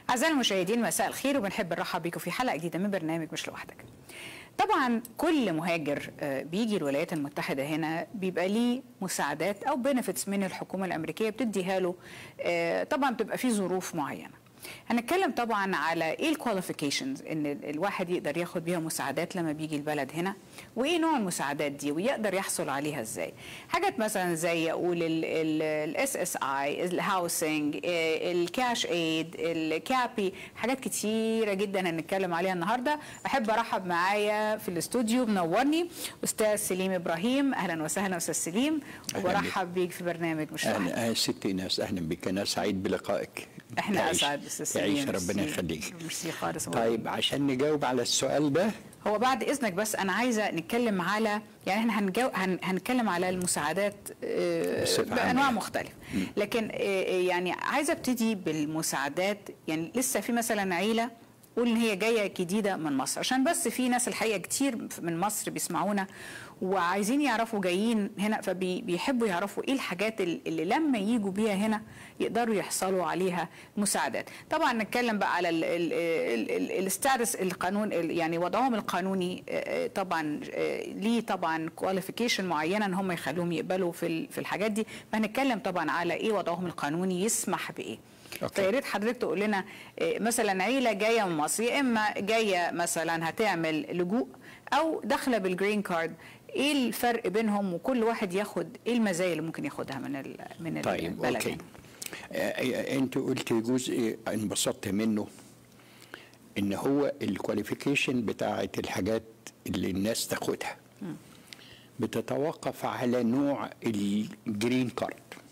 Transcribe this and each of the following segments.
أعزائي المشاهدين مساء الخير وبنحب نرحب بيكم في حلقة جديدة من برنامج مش لوحدك. طبعا كل مهاجر آه، بيجي الولايات المتحدة هنا بيبقى ليه مساعدات أو بنفتس من الحكومة الأمريكية بتديها له آه، طبعا بتبقى في ظروف معينة. هنتكلم طبعا على ايه الكواليفيكيشنز ان ال- الواحد يقدر ياخد بيها مساعدات لما بيجي البلد هنا وايه نوع المساعدات دي ويقدر يحصل عليها ازاي حاجات مثلا زي اقول الاس اس اي الهاوسنج الكاش ايد الكابي حاجات كتيره جدا هنتكلم عليها النهارده احب ارحب معايا في الاستوديو منورني استاذ سليم ابراهيم اهلا وسهلا استاذ سليم أهلاً بك. وبرحب بيك في برنامج مش لوحدك اهلا أهلا ستي ناس اهلا بك انا سعيد بلقائك احنا تعيش- اسعد استاذ سليم تعيش ربنا ميرسي. يخليك ميرسي خالص طيب عشان نجاوب على السؤال ده هو بعد اذنك بس انا عايزه نتكلم على يعني احنا هنجو هن هنتكلم على المساعدات آه، بصفة بانواع عامة. مختلفه لكن آه، يعني عايزه ابتدي بالمساعدات يعني لسه في مثلا عيله قول ان هي جايه جديده من مصر عشان بس في ناس الحقيقه كتير من مصر بيسمعونا وعايزين يعرفوا جايين هنا فبيحبوا يعرفوا ايه الحاجات ال- اللي لما يجوا بيها هنا يقدروا يحصلوا عليها مساعدات طبعا نتكلم بقى على الستاتس القانون ال- يعني وضعهم القانوني آه، آه، طبعا آه، ليه طبعا كواليفيكيشن معينه ان هم يخلوهم يقبلوا في ال- في الحاجات دي فهنتكلم طبعا على ايه وضعهم القانوني يسمح بايه أوكي. فيا ريت حضرتك تقول لنا آه، مثلا عيله جايه من مصر يا اما جايه مثلا هتعمل لجوء او داخله بالجرين كارد ايه الفرق بينهم وكل واحد ياخد ايه المزايا اللي ممكن ياخدها من ال من طيب البلد اوكي هنا؟ آه، انت قلت جزء انبسطت منه ان هو الكواليفيكيشن بتاعت الحاجات اللي الناس تاخدها بتتوقف على نوع الجرين كارد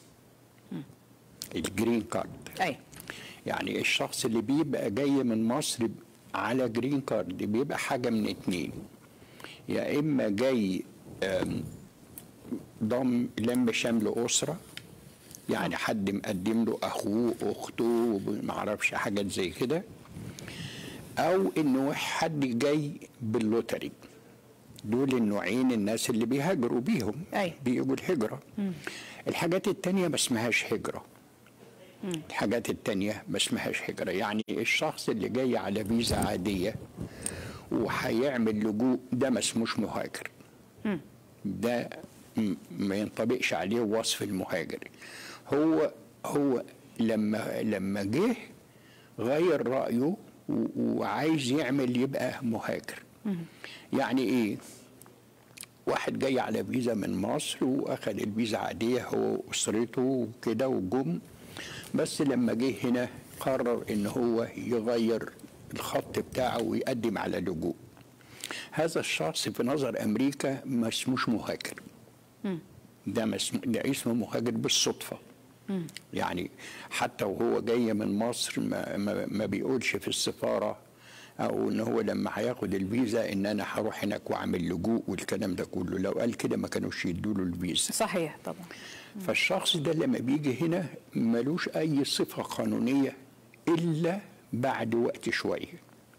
الجرين كارد اي يعني الشخص اللي بيبقى جاي من مصر على جرين كارد بيبقى حاجة من اتنين يا إما جاي آم، ضم لم شمل أسرة يعني حد مقدم له أخوه أخته معرفش حاجات زي كده أو إنه حد جاي باللوتري دول النوعين الناس اللي بيهاجروا بيهم أي. بيجوا الهجرة الحاجات التانية ما اسمهاش هجرة الحاجات التانية ما اسمهاش هجرة يعني الشخص اللي جاي على فيزا عادية وهيعمل لجوء ده ما اسموش مهاجر ده م- ما ينطبقش عليه وصف المهاجر هو هو لما لما جه غير رأيه و- وعايز يعمل يبقى مهاجر يعني ايه واحد جاي على فيزا من مصر واخد الفيزا عاديه هو واسرته وكده وجم بس لما جه هنا قرر ان هو يغير الخط بتاعه ويقدم على لجوء هذا الشخص في نظر امريكا ما اسموش مهاجر ده ما اسمه ده اسمه مهاجر بالصدفه يعني حتى وهو جاي من مصر ما, ما, ما بيقولش في السفاره او ان هو لما هياخد الفيزا ان انا هروح هناك واعمل لجوء والكلام ده كله لو قال كده ما كانوش يدوا له الفيزا صحيح طبعا فالشخص ده لما بيجي هنا ملوش اي صفه قانونيه الا بعد وقت شويه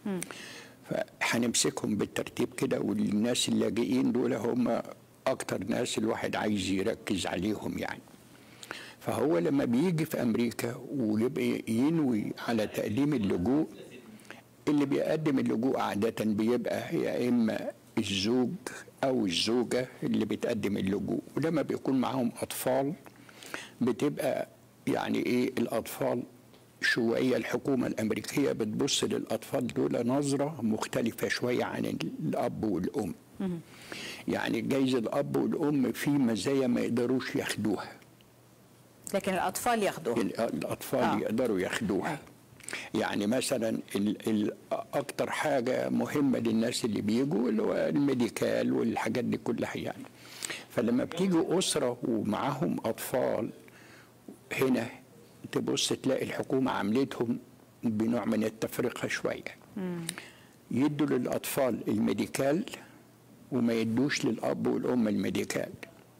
فهنمسكهم بالترتيب كده والناس اللاجئين دول هم اكتر ناس الواحد عايز يركز عليهم يعني فهو لما بيجي في امريكا ويبقى ينوي على تقديم اللجوء اللي بيقدم اللجوء عادة بيبقى يا إما الزوج أو الزوجة اللي بتقدم اللجوء ولما بيكون معاهم أطفال بتبقى يعني إيه الأطفال شوية الحكومة الأمريكية بتبص للأطفال دول نظرة مختلفة شوية عن الأب والأم يعني جايز الأب والأم في مزايا ما يقدروش ياخدوها لكن الاطفال ياخدوها الأطفال آه. آه. يقدروا ياخدوها يعني مثلا ال ال اكتر حاجه مهمه للناس اللي بيجوا اللي هو الميديكال والحاجات دي كلها يعني فلما بتيجي اسره ومعاهم اطفال هنا تبص تلاقي الحكومه عملتهم بنوع من التفرقه شويه يدوا للاطفال الميديكال وما يدوش للاب والام الميديكال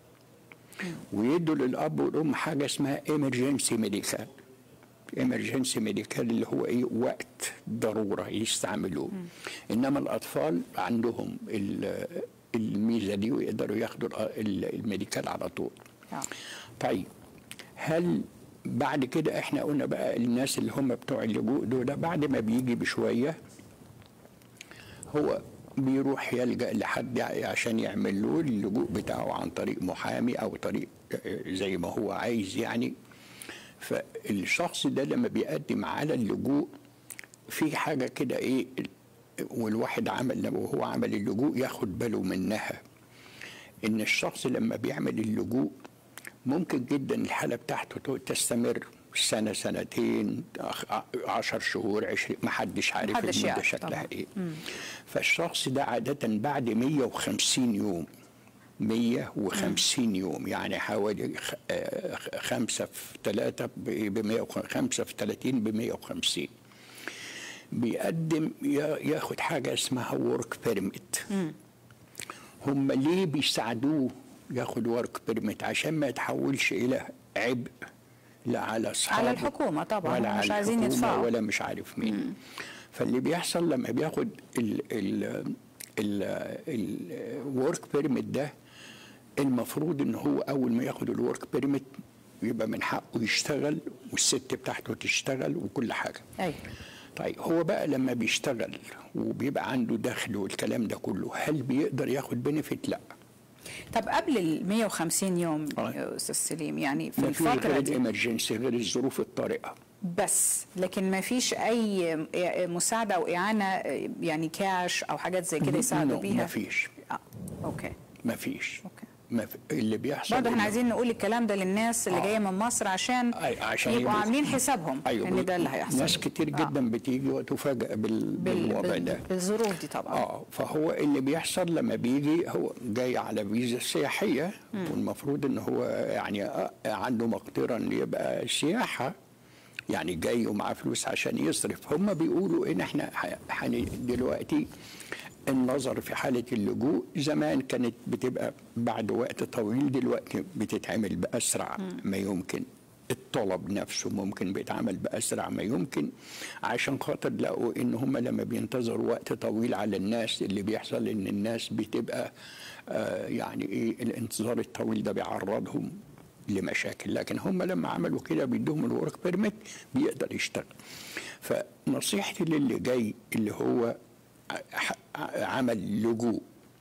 ويدوا للاب والام حاجه اسمها ايمرجنسي ميديكال امرجنسي ميديكال اللي هو ايه وقت ضروره يستعملوه انما الاطفال عندهم ال- الميزه دي ويقدروا ياخدوا ال- ال- الميديكال على طول آه. طيب هل بعد كده احنا قلنا بقى الناس اللي هم بتوع اللجوء دول بعد ما بيجي بشويه هو بيروح يلجأ لحد عشان يعمل له اللجوء بتاعه عن طريق محامي او طريق زي ما هو عايز يعني فالشخص ده لما بيقدم على اللجوء في حاجه كده ايه والواحد عمل لو هو عمل اللجوء ياخد باله منها ان الشخص لما بيعمل اللجوء ممكن جدا الحاله بتاعته تستمر سنه سنتين عشر شهور عشرين ما حدش عارف محدش المده يعرف شكلها طبعاً. ايه فالشخص ده عاده بعد 150 يوم 150 يوم يعني حوالي خ- آه، خ- خمسة في ثلاثة ب 150 خمسة في 30 ب 150 بيقدم يا- ياخد حاجة اسمها ورك بيرميت هم ليه بيساعدوه ياخد ورك بيرميت عشان ما يتحولش إلى عبء لا على أصحابه على الحكومة طبعاً، ولا هم مش على عايزين الحكومة يدفعوا. ولا مش عارف مين فاللي بيحصل لما بياخد الورك بيرميت ده المفروض ان هو اول ما ياخد الورك بيرميت يبقى من حقه يشتغل والست بتاعته تشتغل وكل حاجه ايوه طيب هو بقى لما بيشتغل وبيبقى عنده دخل والكلام ده كله هل بيقدر ياخد بنفيت لا طب قبل ال 150 يوم آه. يا استاذ سليم يعني في ما فيش الفتره غير دي الامرجنسي غير الظروف الطارئه بس لكن ما فيش اي مساعده او اعانه يعني كاش او حاجات زي كده يساعدوا No، بيها ما فيش آه. اوكي ما فيش اوكي ما في اللي بيحصل برضه احنا إنه- عايزين نقول الكلام ده للناس اللي آه. جايه من مصر عشان, أي- عشان يبقوا يبقوا- عاملين حسابهم ايوه ان ده اللي هيحصل ناس كتير جدا بتيجي وتفاجئ بال... بال... بالوضع بال... ده بالظروف دي طبعا اه فهو اللي بيحصل لما بيجي هو جاي على فيزا سياحيه والمفروض ان هو يعني آه، عنده مقدره ان يبقى سياحه يعني جاي ومعاه فلوس عشان يصرف هم بيقولوا ان احنا ح- حن- دلوقتي النظر في حالة اللجوء زمان كانت بتبقى بعد وقت طويل دلوقتي بتتعمل بأسرع ما يمكن الطلب نفسه ممكن بيتعمل بأسرع ما يمكن عشان خاطر لقوا إن هم لما بينتظروا وقت طويل على الناس اللي بيحصل إن الناس بتبقى آه يعني إيه الانتظار الطويل ده بيعرضهم لمشاكل لكن هم لما عملوا كده بيدوهم الورك بيرميت بيقدر يشتغل فنصيحتي للي جاي اللي هو ع- ع- عمل لجوء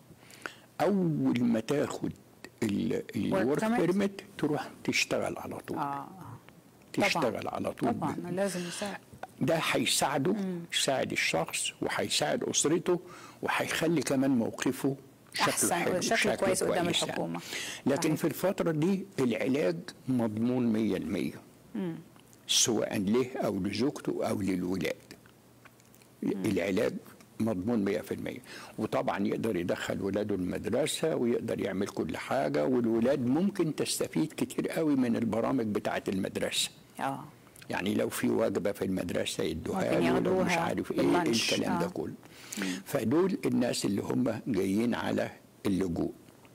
اول ما تاخد الورك permit؟ بيرميت تروح تشتغل على طول اه تشتغل على طول طبعا لازم يساعد ده هيساعده يساعد الشخص وهيساعد اسرته وهيخلي كمان موقفه شكله أحسن، حلو شكله كويس قدام يعني. الحكومة. لكن صحيح. في الفترة دي العلاج مضمون 100% سواء له أو لزوجته أو للولاد العلاج مضمون 100% وطبعا يقدر يدخل ولاده المدرسة ويقدر يعمل كل حاجة والولاد ممكن تستفيد كتير قوي من البرامج بتاعة المدرسة اه يعني لو في وجبه في المدرسه يدوها ممكن له لو مش ياخدوها عارف ايه باللانش، الكلام ده آه. كله فدول الناس اللي هم جايين على اللجوء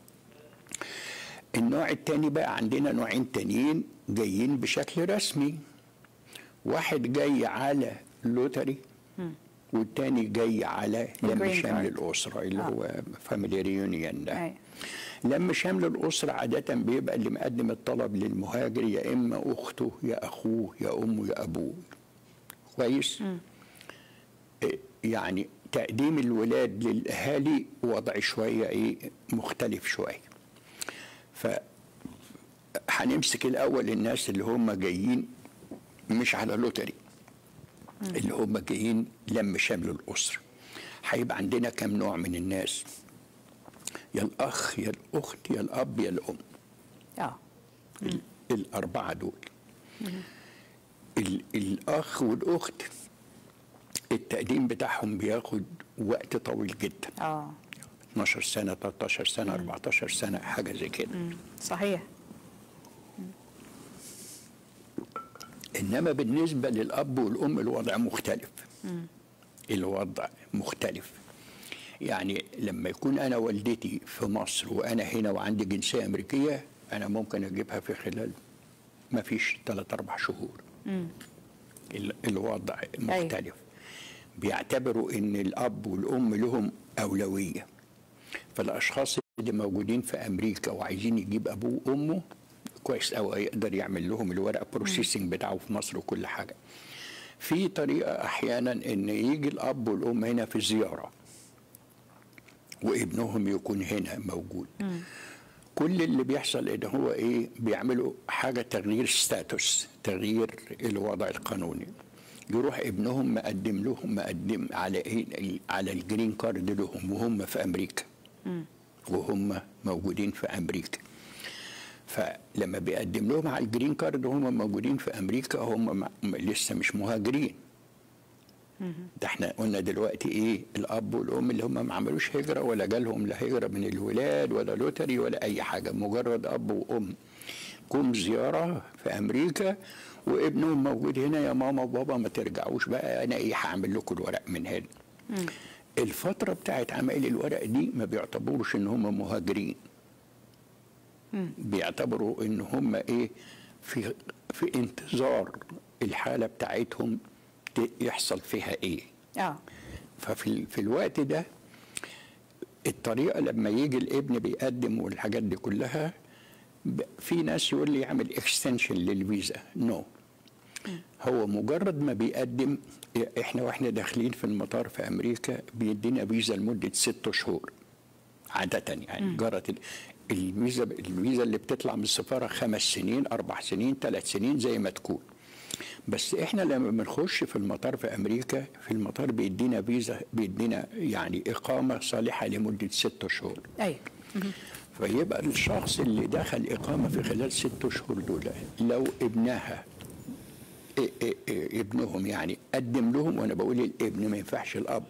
النوع التاني بقى عندنا نوعين تانيين جايين بشكل رسمي واحد جاي على لوتري والتاني جاي على لم Green شمل card. الأسرة اللي آه. هو فاميلي ريونيون ده أي. لم شمل الأسرة عادة بيبقى اللي مقدم الطلب للمهاجر يا إما أخته يا أخوه يا أمه يا أبوه كويس إيه، يعني تقديم الولاد للأهالي وضع شوية إيه مختلف شوية ف هنمسك الأول الناس اللي هم جايين مش على لوتري اللي هم جايين لم شمل الأسرة هيبقى عندنا كم نوع من الناس يا الأخ يا الأخت يا الأب يا الأم اه ال- الأربعة دول ال- الأخ والأخت التقديم بتاعهم بياخد وقت طويل جدا اه 12 سنة 13 سنة 14 سنة حاجة زي كده صحيح إنما بالنسبة للأب والأم الوضع مختلف الوضع مختلف يعني لما يكون أنا والدتي في مصر وأنا هنا وعندي جنسية أمريكية أنا ممكن أجيبها في خلال ما فيش ثلاث أربع شهور ال- الوضع مختلف بيعتبروا ان الاب والام لهم اولويه فالاشخاص اللي موجودين في امريكا وعايزين يجيب ابوه وامه كويس أو يقدر يعمل لهم الورق بروسيسنج بتاعه في مصر وكل حاجة في طريقة أحيانا إن يجي الأب والأم هنا في زيارة وابنهم يكون هنا موجود كل اللي بيحصل ان هو ايه بيعملوا حاجه تغيير ستاتوس تغيير الوضع القانوني يروح ابنهم مقدم لهم مقدم على ايه على الجرين كارد لهم وهم في امريكا وهم موجودين في امريكا فلما بيقدم لهم على الجرين كارد وهم موجودين في امريكا هم م- م- لسه مش مهاجرين ده احنا قلنا دلوقتي ايه الاب والام اللي هم ما عملوش هجره ولا جالهم لا هجره من الولاد ولا لوتري ولا اي حاجه مجرد اب وام جم زياره في امريكا وابنهم موجود هنا يا ماما وبابا ما ترجعوش بقى انا ايه هعمل لكم الورق من هنا الفتره بتاعت عمل الورق دي ما بيعتبروش ان هم مهاجرين بيعتبروا ان هم ايه في في انتظار الحاله بتاعتهم ت- يحصل فيها ايه اه ففي ال- في الوقت ده الطريقه لما يجي الابن بيقدم والحاجات دي كلها ب- في ناس يقول لي يعمل اكستنشن للفيزا نو هو مجرد ما بيقدم احنا واحنا داخلين في المطار في امريكا بيدينا فيزا لمده ست شهور عاده يعني جرت ال- الفيزا الفيزا اللي بتطلع من السفاره خمس سنين اربع سنين ثلاث سنين زي ما تكون بس احنا لما بنخش في المطار في امريكا في المطار بيدينا فيزا بيدينا يعني اقامه صالحه لمده ست شهور ايوه فيبقى الشخص اللي دخل إقامة في خلال ست شهور دول لو ابنها إيه إيه إيه ابنهم يعني قدم لهم وأنا بقول الابن ما ينفعش الأب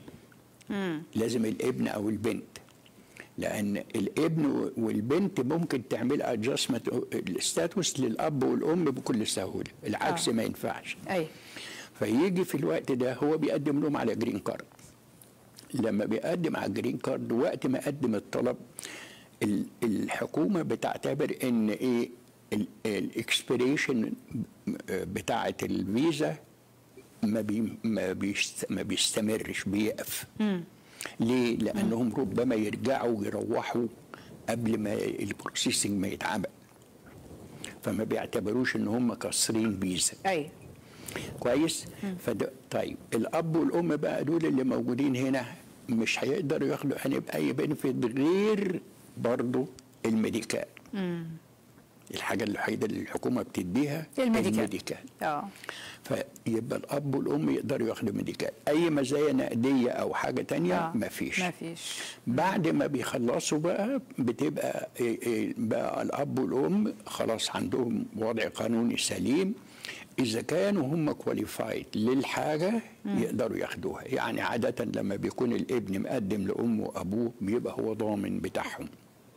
لازم الابن أو البنت لأن الابن والبنت ممكن تعمل ادجستمنت الستاتوس للأب والأم بكل سهولة العكس آه. ما ينفعش ايوه فيجي في الوقت ده هو بيقدم لهم على جرين كارد لما بيقدم على جرين كارد وقت ما قدم الطلب ال- الحكومه بتعتبر ان ايه الاكسبيريشن بتاعه الفيزا ما بي ما, بيست ما بيستمرش بيقف ليه؟ لانهم ربما يرجعوا ويروحوا قبل ما البروسيسنج ما يتعمل فما بيعتبروش ان هم كاسرين فيزا ايوه كويس فده طيب الاب والام بقى دول اللي موجودين هنا مش هيقدروا ياخدوا هنبقى اي بنفيت غير برضه الميديكال الحاجه الوحيده اللي الحكومه بتديها الميديكال. الميديكال اه فيبقى الاب والام يقدروا ياخدوا ميديكال اي مزايا نقديه او حاجه تانية آه. مفيش مفيش بعد ما بيخلصوا بقى بتبقى إيه إيه بقى الاب والام خلاص عندهم وضع قانوني سليم اذا كانوا هم كواليفايد للحاجه يقدروا ياخدوها يعني عاده لما بيكون الابن مقدم لامه وابوه بيبقى هو ضامن بتاعهم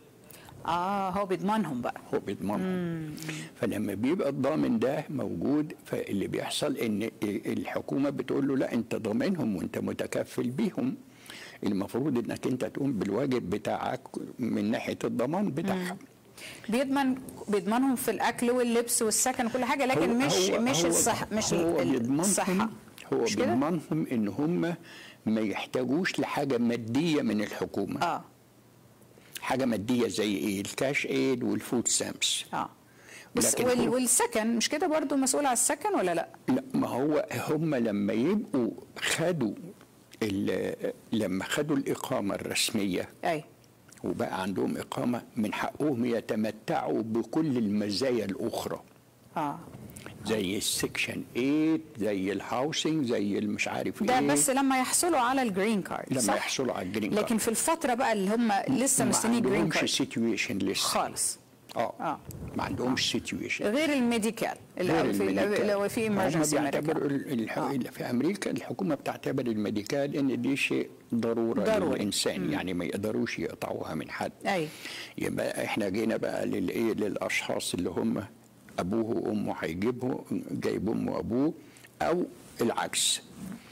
اه هو بيضمنهم بقى هو بيضمنهم فلما بيبقى الضامن ده موجود فاللي بيحصل ان الحكومه بتقول له لا انت ضامنهم وانت متكفل بيهم المفروض انك انت تقوم بالواجب بتاعك من ناحيه الضمان بتاعهم بيضمن بيضمنهم في الاكل واللبس والسكن وكل حاجه لكن هو- مش هو- مش هو- الصح مش هو ال- بيضمنهم- الصحه هو مش كده؟ بيضمنهم ان هم ما يحتاجوش لحاجه ماديه من الحكومه اه حاجه ماديه زي ايه الكاش ايد والفود سامس اه بس لكن وال هو- والسكن مش كده برضو مسؤول على السكن ولا لا؟ لا ما هو هم لما يبقوا خدوا ال- لما خدوا الإقامة الرسمية اي وبقى عندهم إقامة من حقهم يتمتعوا بكل المزايا الأخرى اه زي السكشن 8 زي الهاوسنج زي المش عارف ده ايه بس لما يحصلوا على الجرين كارد لما صح؟ يحصلوا على الجرين كارد لكن في الفتره بقى اللي هم لسه مستنيين ما جرين عندهمش كارد سيتويشن لسه خالص اه آه. ما عندهمش سيتويشن غير الميديكال اللي في لو في هم emergency بيعتبروا medical. ال- الح... آه. في امريكا الحكومه بتعتبر الميديكال ان دي شيء ضروره ضروري. للانسان يعني ما يقدروش يقطعوها من حد اي يبقى احنا جينا بقى للايه للاشخاص اللي هم ابوه وامه هيجيبه جايب امه وابوه او العكس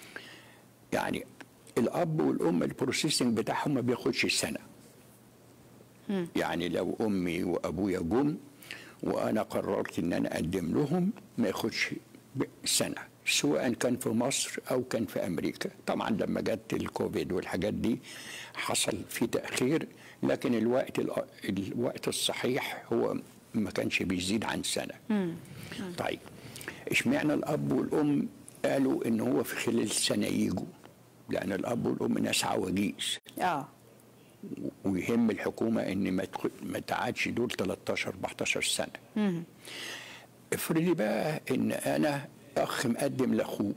يعني الاب والام البروسيسنج بتاعهم ما بياخدش سنه يعني لو امي وابويا جم وانا قررت ان انا اقدم لهم ما ياخدش ب- سنه سواء كان في مصر او كان في امريكا طبعا لما جت الكوفيد والحاجات دي حصل في تاخير لكن الوقت الوقت الصحيح هو ما كانش بيزيد عن سنه طيب اشمعنى الاب والام قالوا ان هو في خلال سنه يجوا لان الاب والام ناس عواجيز اه ويهم الحكومه ان ما تخ- ما تعادش دول 13 14 سنه افرضي بقى ان انا اخ مقدم لاخوه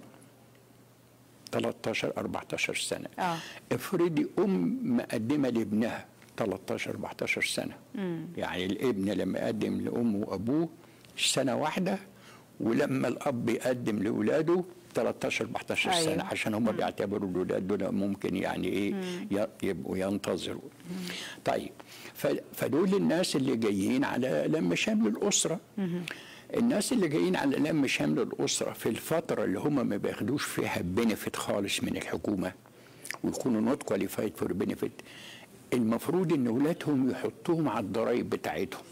13 14 سنه آه. افرضي ام مقدمه لابنها 13 14 سنه يعني الابن لما يقدم لامه وابوه سنه واحده ولما الاب يقدم لاولاده 13 14 أيوة. سنه عشان هم بيعتبروا الاولاد دول ممكن يعني ايه ي- يبقوا ينتظروا طيب ف- فدول الناس اللي جايين على لم شمل الاسره الناس اللي جايين على لم شمل الاسره في الفتره اللي هم ما بياخدوش فيها بنفيت خالص من الحكومه ويكونوا نوت كواليفايد فور بنفيت المفروض ان اولادهم يحطوهم على الضرايب بتاعتهم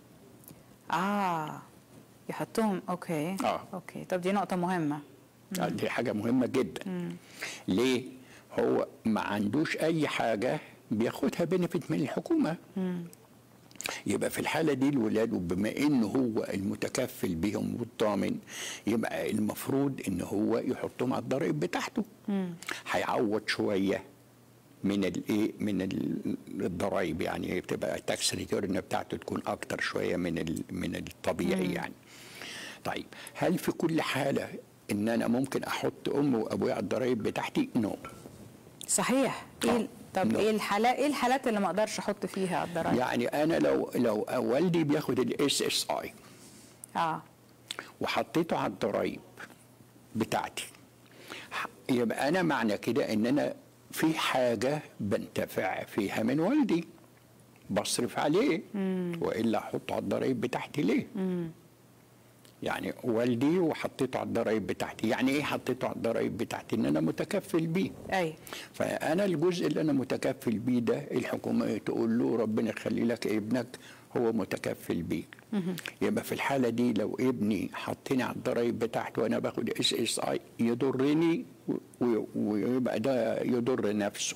اه يحطوهم اوكي آه. اوكي طب دي نقطه مهمه آه، دي حاجة مهمة جدا ليه؟ هو ما عندوش أي حاجة بياخدها بنفيت من الحكومة يبقى في الحالة دي الولاد وبما إنه هو المتكفل بهم والضامن يبقى المفروض إن هو يحطهم على الضرائب بتاعته هيعوض شوية من الايه من ال- الضرايب يعني بتبقى التاكس ريتيرن بتاعته تكون اكتر شويه من ال- من الطبيعي يعني طيب هل في كل حاله ان انا ممكن احط امي وابويا على الضرايب بتاعتي؟ نو صحيح ايه ال- طب نعم. ايه الحالات ايه الحالات اللي ما اقدرش احط فيها على الضرايب يعني انا لو لو والدي بياخد الاس اس اي اه وحطيته على الضرايب بتاعتي ح- يبقى انا معنى كده ان انا في حاجه بنتفع فيها من والدي بصرف عليه والا احطه على الضرايب بتاعتي ليه يعني والدي وحطيته على الضرايب بتاعتي يعني ايه حطيته على الضرايب بتاعتي ان انا متكفل بيه اي فانا الجزء اللي انا متكفل بيه ده الحكومه تقول له ربنا يخلي لك ابنك هو متكفل بيك يبقى في الحاله دي لو ابني حطني على الضرايب بتاعته وانا باخد اس اس اي يضرني و- و- ويبقى ده يضر نفسه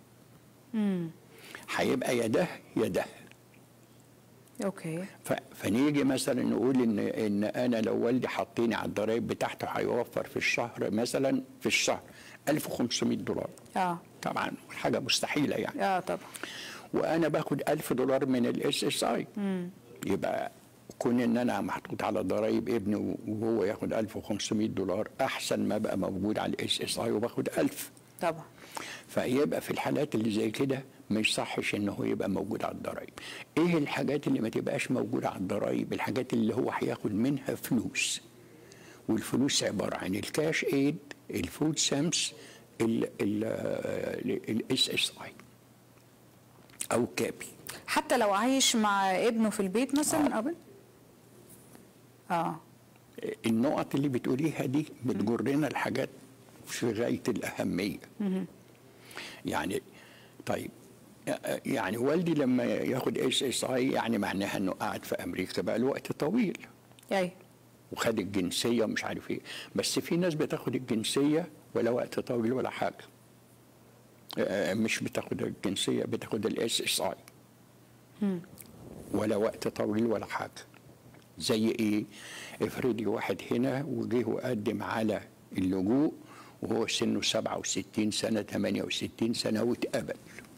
هيبقى يا ده يا ده اوكي ف- فنيجي مثلا نقول ان ان انا لو والدي حطيني على الضرايب بتاعته هيوفر في الشهر مثلا في الشهر 1500 دولار اه طبعا حاجه مستحيله يعني اه طبعا وانا باخد 1000 دولار من الاس اس اي يبقى كون ان انا محطوط على ضرايب ابني وهو ياخد 1500 دولار احسن ما بقى موجود على الاس اس اي وباخد 1000 طبعا فيبقى في الحالات اللي زي كده ما يصحش ان هو يبقى موجود على الضرايب ايه الحاجات اللي ما تبقاش موجوده على الضرايب الحاجات اللي هو هياخد منها فلوس والفلوس عباره عن الكاش ايد الفود سامس الاس اس اي او كابي حتى لو عايش مع ابنه في البيت مثلا آه. قبل اه النقط اللي بتقوليها دي بتجرنا لحاجات في غايه الاهميه يعني طيب يعني والدي لما ياخد اس اس اي يعني معناها انه قاعد في امريكا بقى له وقت طويل اي وخد الجنسيه ومش عارف ايه بس في ناس بتاخد الجنسيه ولا وقت طويل ولا حاجه آه، مش بتاخد الجنسيه بتاخد الاس اس اي ولا وقت طويل ولا حاجه زي ايه افرضي واحد هنا وجه وقدم على اللجوء وهو سنه 67 سنه 68 سنه واتقبل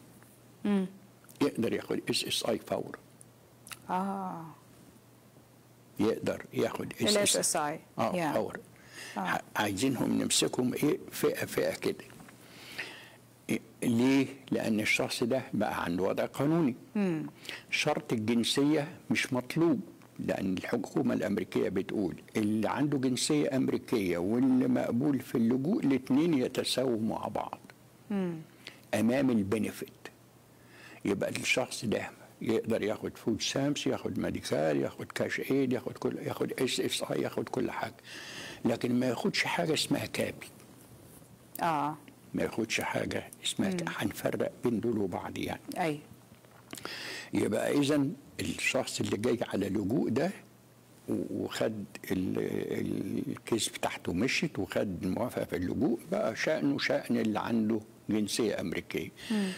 يقدر ياخد اس اس اي فورا اه يقدر ياخد اس الاس اس اي اه فورا ع- عايزينهم نمسكهم ايه فئه فئه كده إيه ليه؟ لأن الشخص ده بقى عنده وضع قانوني. شرط الجنسية مش مطلوب لأن الحكومة الأمريكية بتقول اللي عنده جنسية أمريكية واللي مقبول في اللجوء الاتنين يتساووا مع بعض. أمام البنفيت. يبقى الشخص ده يقدر ياخد فود سامس ياخد ميديكال ياخد كاش ايد ياخد كل ياخد اس اس اي ياخد كل حاجه لكن ما ياخدش حاجه اسمها كابي اه ما ياخدش حاجه اسمها ك- هنفرق بين دول وبعض يعني اي يبقى اذا الشخص اللي جاي على لجوء ده و- وخد ال- الكيس بتاعته مشت وخد الموافقه في اللجوء بقى شأنه شأن اللي عنده جنسيه امريكيه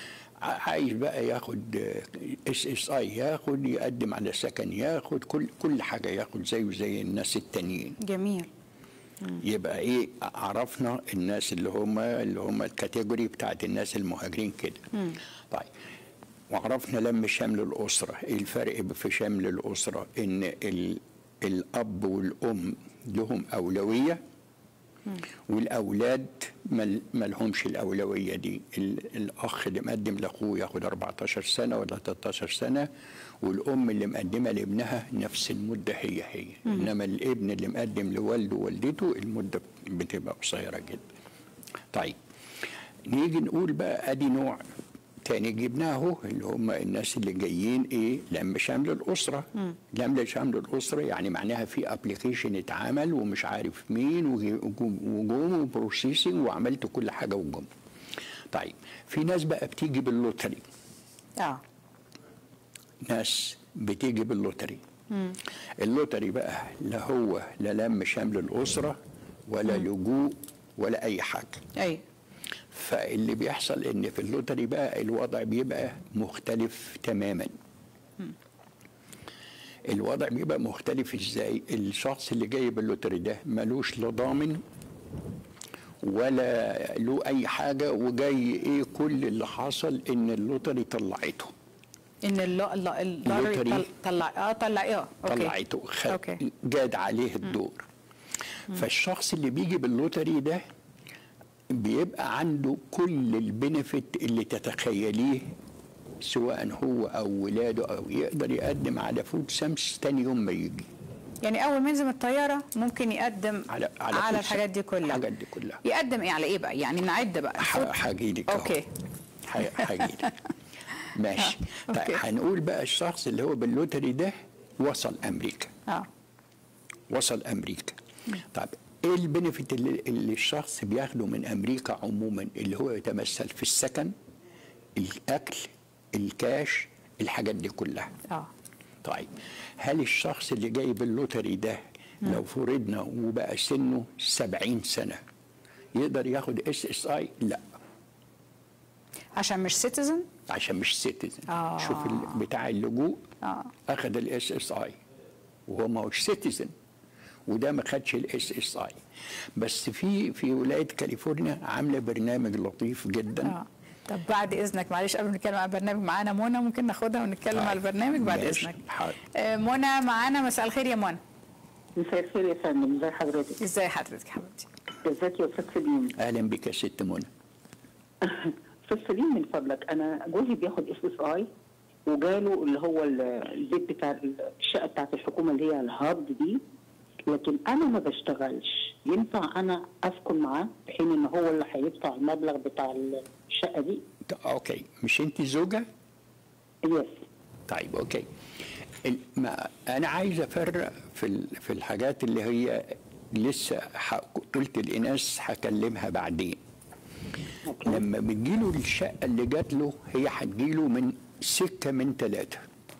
ع- عايز بقى ياخد اس اس اي ياخد يقدم على سكن ياخد كل كل حاجه ياخد زيه زي الناس التانيين جميل يبقى ايه عرفنا الناس اللي هم اللي هم الكاتيجوري بتاعت الناس المهاجرين كده طيب وعرفنا لم شمل الاسره ايه الفرق في شمل الاسره ان ال الاب والام لهم اولويه والاولاد ما ما لهمش الاولويه دي ال- الاخ اللي مقدم لاخوه ياخد 14 سنه ولا 13 سنه والام اللي مقدمه لابنها نفس المده هي هي انما الابن اللي مقدم لوالده ووالدته المده بتبقى قصيره جدا طيب نيجي نقول بقى ادي نوع تاني جبناه اهو اللي هم الناس اللي جايين ايه لم شمل الاسره لم شمل الاسره يعني معناها في ابلكيشن اتعمل ومش عارف مين وجي- وجم وجم وبروسيسنج وعملت كل حاجه وجم طيب في ناس بقى بتيجي باللوتري اه ناس بتيجي باللوتري اللوتري بقى لا هو لا لم شمل الاسره ولا لجوء ولا اي حاجه ايوه فاللي بيحصل ان في اللوتري بقى الوضع بيبقى مختلف تماما الوضع بيبقى مختلف ازاي الشخص اللي جاي باللوتري ده ملوش لا ضامن ولا له اي حاجه وجاي ايه كل اللي حصل ان اللوتري طلعته ان اللو- الل- اللوتري اللوتري. طل- طلع اه طلع اه اوكي طلعته خد اوكي جاد عليه الدور فالشخص اللي بيجي باللوتري ده بيبقى عنده كل البنفيت اللي تتخيليه سواء هو او ولاده او يقدر يقدم على فود سامس تاني يوم ما يجي يعني اول ما ينزل من الطياره ممكن يقدم على على, على على food الحاجات دي stamps. كلها الحاجات دي كلها يقدم ايه على ايه بقى يعني نعد بقى ح- هجيلك أهو. اوكي ح- هجيلك ماشي آه، طيب أوكي. هنقول بقى الشخص اللي هو باللوتري ده وصل امريكا اه وصل امريكا طب ايه البنفيت اللي, اللي الشخص بياخده من امريكا عموما اللي هو يتمثل في السكن الاكل الكاش الحاجات دي كلها اه طيب هل الشخص اللي جاي باللوتري ده لو فرضنا وبقى سنه 70 سنه يقدر ياخد اس اس اي لا عشان مش سيتيزن عشان مش سيتيزن آه. شوف ال- بتاع اللجوء اه اخذ الاس اس اي وهو ما هوش سيتيزن وده ما خدش الاس اس اي بس في في ولايه كاليفورنيا عامله برنامج لطيف جدا اه طب بعد اذنك معلش قبل ما نتكلم على البرنامج معانا منى ممكن ناخدها ونتكلم طيب. على البرنامج بعد ماشي. اذنك حاضر. آه، منى معانا مساء الخير يا منى مساء الخير يا فندم ازي حضرتك ازاي حضرتك يا حبيبتي ازيك يا استاذ سليم اهلا بك يا ست منى استاذ سليم من فضلك انا جوزي بياخد اس اس اي وجاله اللي هو ال- البيت بتاع الشقه بتاعت الحكومه اللي هي الهارد دي لكن انا ما بشتغلش ينفع انا اسكن معاه في حين ان هو اللي هيدفع المبلغ بتاع الشقه دي ط- اوكي مش انت زوجه يس طيب اوكي ال- ما انا عايز افرق في ال- في الحاجات اللي هي لسه ح- قلت الاناث هكلمها بعدين لما بتجيله الشقه اللي جات له هي هتجيله من سكه من ثلاثه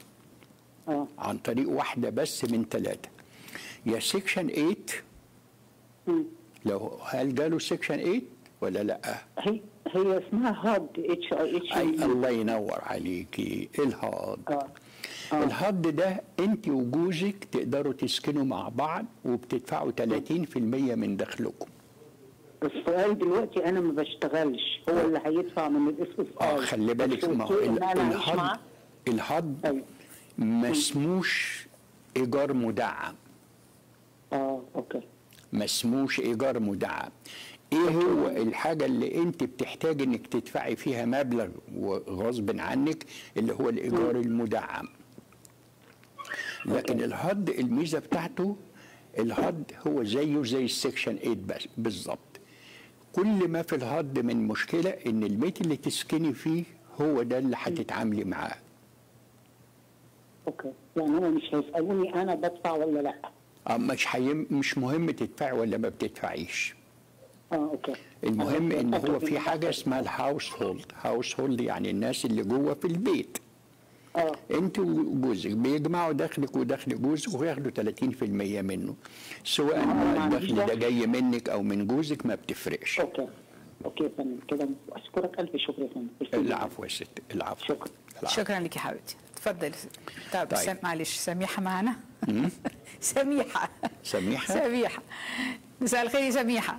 اه عن طريق واحده بس من ثلاثه يا سيكشن 8 مم. لو هل جاله سيكشن 8 ولا لا؟ هي هي اسمها هارد اتش اي اتش أي الله ينور عليكي الهاد اه آه. الهاد ده انت وجوزك تقدروا تسكنوا مع بعض وبتدفعوا 30% من دخلكم السؤال دلوقتي انا ما بشتغلش هو اللي هيدفع من الاس اس اه خلي بالك ما هو ال- الهاد الهاد أيوة. ما اسموش ايجار مدعم اه اوكي ما اسموش ايجار مدعم ايه هو الحاجه اللي انت بتحتاج انك تدفعي فيها مبلغ وغصب عنك اللي هو الايجار المدعم لكن الهد الميزه بتاعته الهد هو زيه زي السكشن 8 بس بالظبط كل ما في الهد من مشكله ان البيت اللي تسكني فيه هو ده اللي هتتعاملي معاه اوكي يعني هم مش هيسالوني انا بدفع ولا لا آه، مش حيم مش مهم تدفعي ولا ما بتدفعيش اه اوكي المهم أنا ان هو أتفق في معاك. حاجه اسمها الهاوس هولد هاوس هولد يعني الناس اللي جوه في البيت اه انت وجوزك بيجمعوا دخلك ودخل جوزك وياخدوا 30% منه سواء آه، ما ما عنديش الدخل ده دخل. جاي منك او من جوزك ما بتفرقش اوكي اوكي يا فندم كده اشكرك الف شكر يا فندم العفو يا ست العفو شكرا. العفو. شكرا لك يا حبيبتي اتفضلي طب طيب. سم... معلش سميحه معانا سميحه سميحة؟ سميحه مساء الخير يا سميحه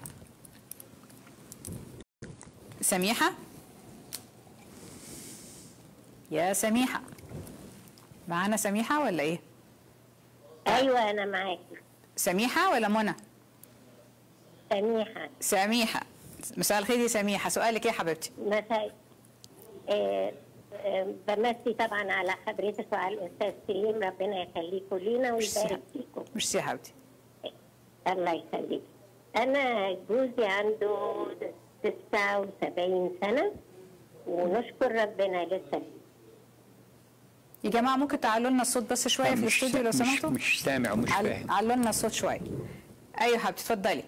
سميحه يا سميحه معانا سميحه ولا ايه ايوه انا معاكي سميحه ولا منى سميحه سميحه مساء الخير يا سميحه سؤالك ايه يا حبيبتي مساء آه، آه، بمسي طبعا على حضرتك وعلى الاستاذ سليم ربنا يخليكم لينا ويبارك فيكم ميرسي يا حبيبتي الله يخليك انا جوزي عنده 79 سنه ونشكر ربنا لسه يا جماعه ممكن تعلوا لنا الصوت بس شويه في مش الاستوديو لو مش- سمحتوا مش سامع ومش عل- فاهم علوا لنا الصوت شويه ايوه يا حبيبتي اتفضلي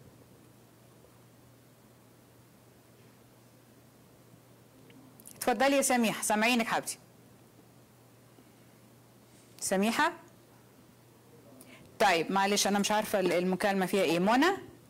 اتفضلي يا سميحه سامعينك حبيبتي سميحه طيب معلش انا مش عارفه ال- المكالمه فيها ايه منى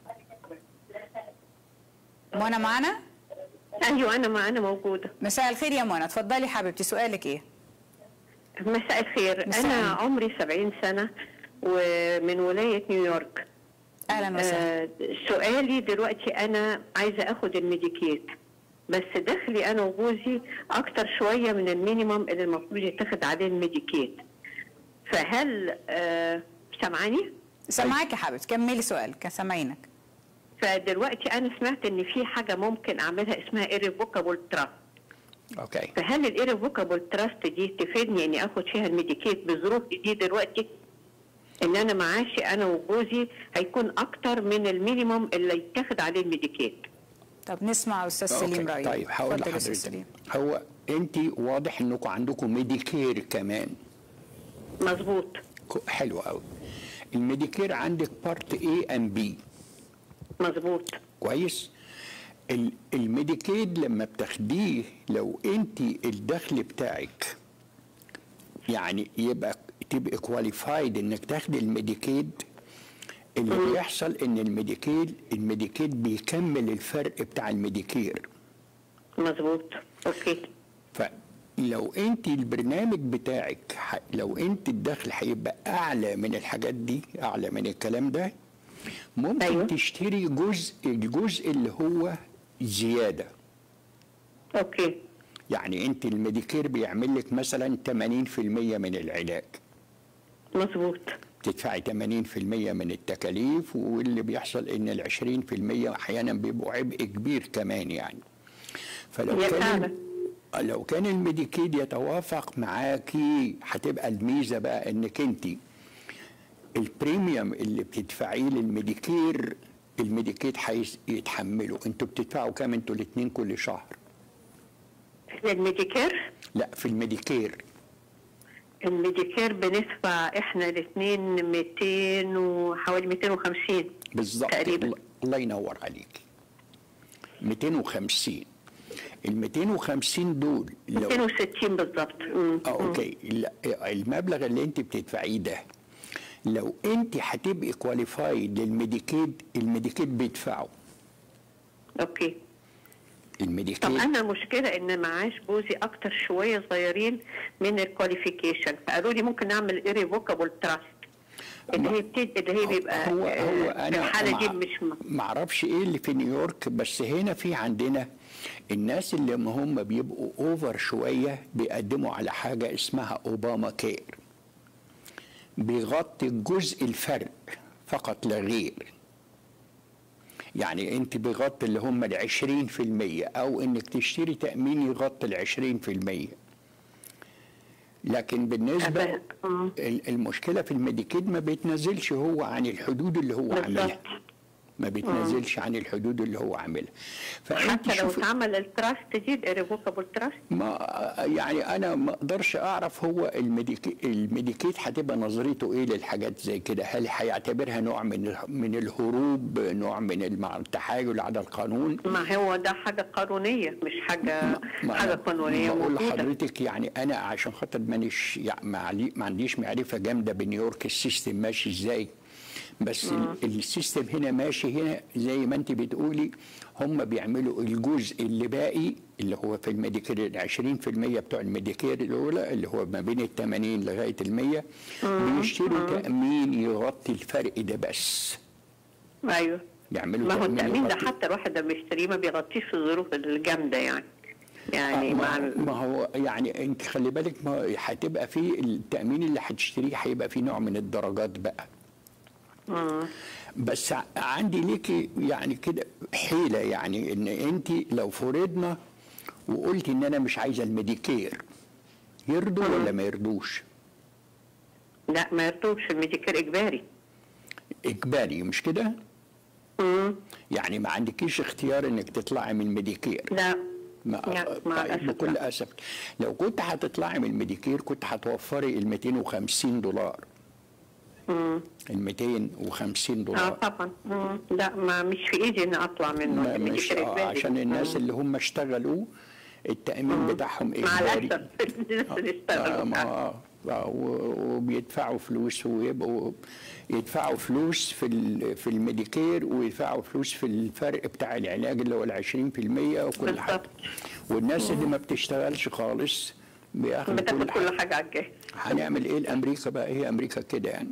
منى معانا ايوه انا معانا موجوده مساء الخير يا منى اتفضلي حبيبتي سؤالك ايه مساء الخير مساء انا النور. عمري 70 سنه ومن ولايه نيويورك اهلا وسهلا آه سؤالي دلوقتي انا عايزه اخد الميديكيت بس دخلي انا وجوزي اكتر شويه من المينيمم اللي المفروض يتاخد عليه الميديكيت فهل آه سامعاني سامعاك يا حبيبتي كملي سؤالك سامعينك فدلوقتي انا سمعت ان في حاجه ممكن اعملها اسمها irrevocable trust اوكي فهل الايرفوكابل تراست دي تفيدني اني اخد فيها الميديكيت بظروف دي دلوقتي ان انا معاشي انا وجوزي هيكون اكتر من المينيموم اللي يتاخد عليه الميديكيت طب نسمع استاذ أوكي. سليم رايه طيب هقول اتفضل يا أستاذ لحضرتك سليم. هو انت واضح انكم عندكم ميديكير كمان مظبوط كو- حلو قوي الميديكير عندك بارت اي ام بي مظبوط كويس ال- الميديكيد لما بتاخديه لو انت الدخل بتاعك يعني يبقى تبقى كواليفايد انك تاخدي الميديكيد اللي بيحصل ان الميديكيد الميديكيد بيكمل الفرق بتاع الميديكير مظبوط اوكي فلو انت البرنامج بتاعك ح- لو انت الدخل هيبقى اعلى من الحاجات دي اعلى من الكلام ده ممكن أيوة. أيوة. تشتري جزء الجزء اللي هو زياده اوكي يعني انت الميديكير بيعمل لك مثلا 80% من العلاج مظبوط تدفعي 80% من التكاليف واللي بيحصل ان ال 20% احيانا بيبقوا عبء كبير كمان يعني فلو يا كان فعلا. لو كان الميديكيد يتوافق معاكي هتبقى الميزه بقى انك انت البريميوم اللي بتدفعيه للميديكير الميديكيد هيتحمله انتوا بتدفعوا كام انتوا الاثنين كل شهر الميديكير لا في الميديكير الميديكير بندفع احنا الاثنين 200 وحوالي 250 بالظبط تقريبا. الله- الله ينور عليك 250 ال 250 دول لو 260 بالظبط مم. اه اوكي لا، المبلغ اللي انت بتدفعيه ده لو انت هتبقي كواليفايد للميديكيد الميديكيد بيدفعه اوكي الميديكيد طب انا مشكله ان معاش جوزي اكتر شويه صغيرين من الكواليفيكيشن فقالوا لي ممكن نعمل ايريفوكابل تراست اللي هي بتد... اللي هي بيبقى هو هو آه، انا في الحاله دي مع- مش م... معرفش ايه اللي في نيويورك بس هنا في عندنا الناس اللي ما هم بيبقوا اوفر شويه بيقدموا على حاجه اسمها اوباما كير بيغطي الجزء الفرق فقط لا غير يعني انت بيغطي اللي هم ال 20% او انك تشتري تامين يغطي ال 20% لكن بالنسبه أبقى- مم. ال- المشكله في الميديكيد ما بيتنزلش هو عن الحدود اللي هو عاملها بالظبط ما بيتنزلش عن الحدود اللي هو عاملها فانت حتى لو شوفي اتعمل التراست دي الريفوكابل تراست ما يعني انا ما اقدرش اعرف هو الميديكي الميديكيت هتبقى نظرته ايه للحاجات زي كده هل هيعتبرها نوع من ال- من الهروب نوع من الم- التحايل على القانون ما هو ده حاجه قانونيه مش حاجه ما حاجه أنا قانونيه بقول موجوده لحضرتك يعني انا عشان خاطر مانيش يعني ما علي- ما عنديش معرفه جامده بنيويورك السيستم ماشي ازاي بس ال- السيستم هنا ماشي هنا زي ما انت بتقولي هم بيعملوا الجزء اللي باقي اللي هو في الميديكير ال 20% بتوع الميديكير الاولى اللي هو ما بين ال 80 لغايه ال 100 بيشتروا تامين يغطي الفرق ده بس ايوه يعملوا ما هو تأمين التأمين ده يغطي- حتى الواحد لما يشتريه ما بيغطيش في الظروف الجامدة يعني يعني مع ما, ال- ما هو يعني انت خلي بالك ما هتبقى في التامين اللي هتشتريه هيبقى فيه نوع من الدرجات بقى بس ع- عندي ليكي يعني كده حيله يعني ان انت لو فرضنا وقلت ان انا مش عايزه الميديكير يرضوا ولا ما يرضوش لا ما يرضوش الميديكير إجباري اجباري مش كده مم. يعني ما عندكيش اختيار انك تطلعي من الميديكير لا ما لا، مع طيب الأسف بكل لا. اسف لو كنت هتطلعي من الميديكير كنت هتوفري ال 250 دولار مم. ال 250 اه دولار طبعا مم. لا ما مش في ايدي اني اطلع منه ما مش الميديكير آه إجباري. عشان الناس مم. اللي هم اشتغلوا التأمين بتاعهم مع إجباري الاسف الناس اللي آه، اشتغلوا ما- آه، آه، و- وبيدفعوا فلوس ويبقوا يدفعوا فلوس في ال- في الميديكير ويدفعوا فلوس في الفرق بتاع العلاج اللي هو ال 20% وكل حاجه بالظبط. والناس اللي ما بتشتغلش خالص بياخدوا بتاخد كل حاجه كل حاجه على الجاهز هنعمل ايه لامريكا بقى هي امريكا كده يعني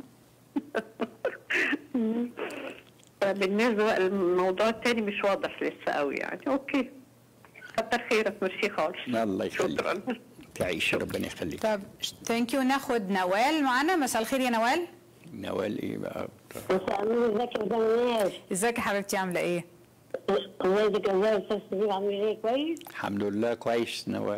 بالنسبه الموضوع التاني مش واضح لسه قوي يعني اوكي كتر خيرك ميرسي خالص الله يخليك شكرا تعيش ربنا يخليك طب ثانك يو ناخد نوال معانا مساء الخير يا نوال نوال ايه بقى مساء النور ازيك يا زمانيات ازيك يا حبيبتي عامله ايه ازيك ازاي يا استاذ سليم عامل ايه كويس؟ الحمد لله كويس نوال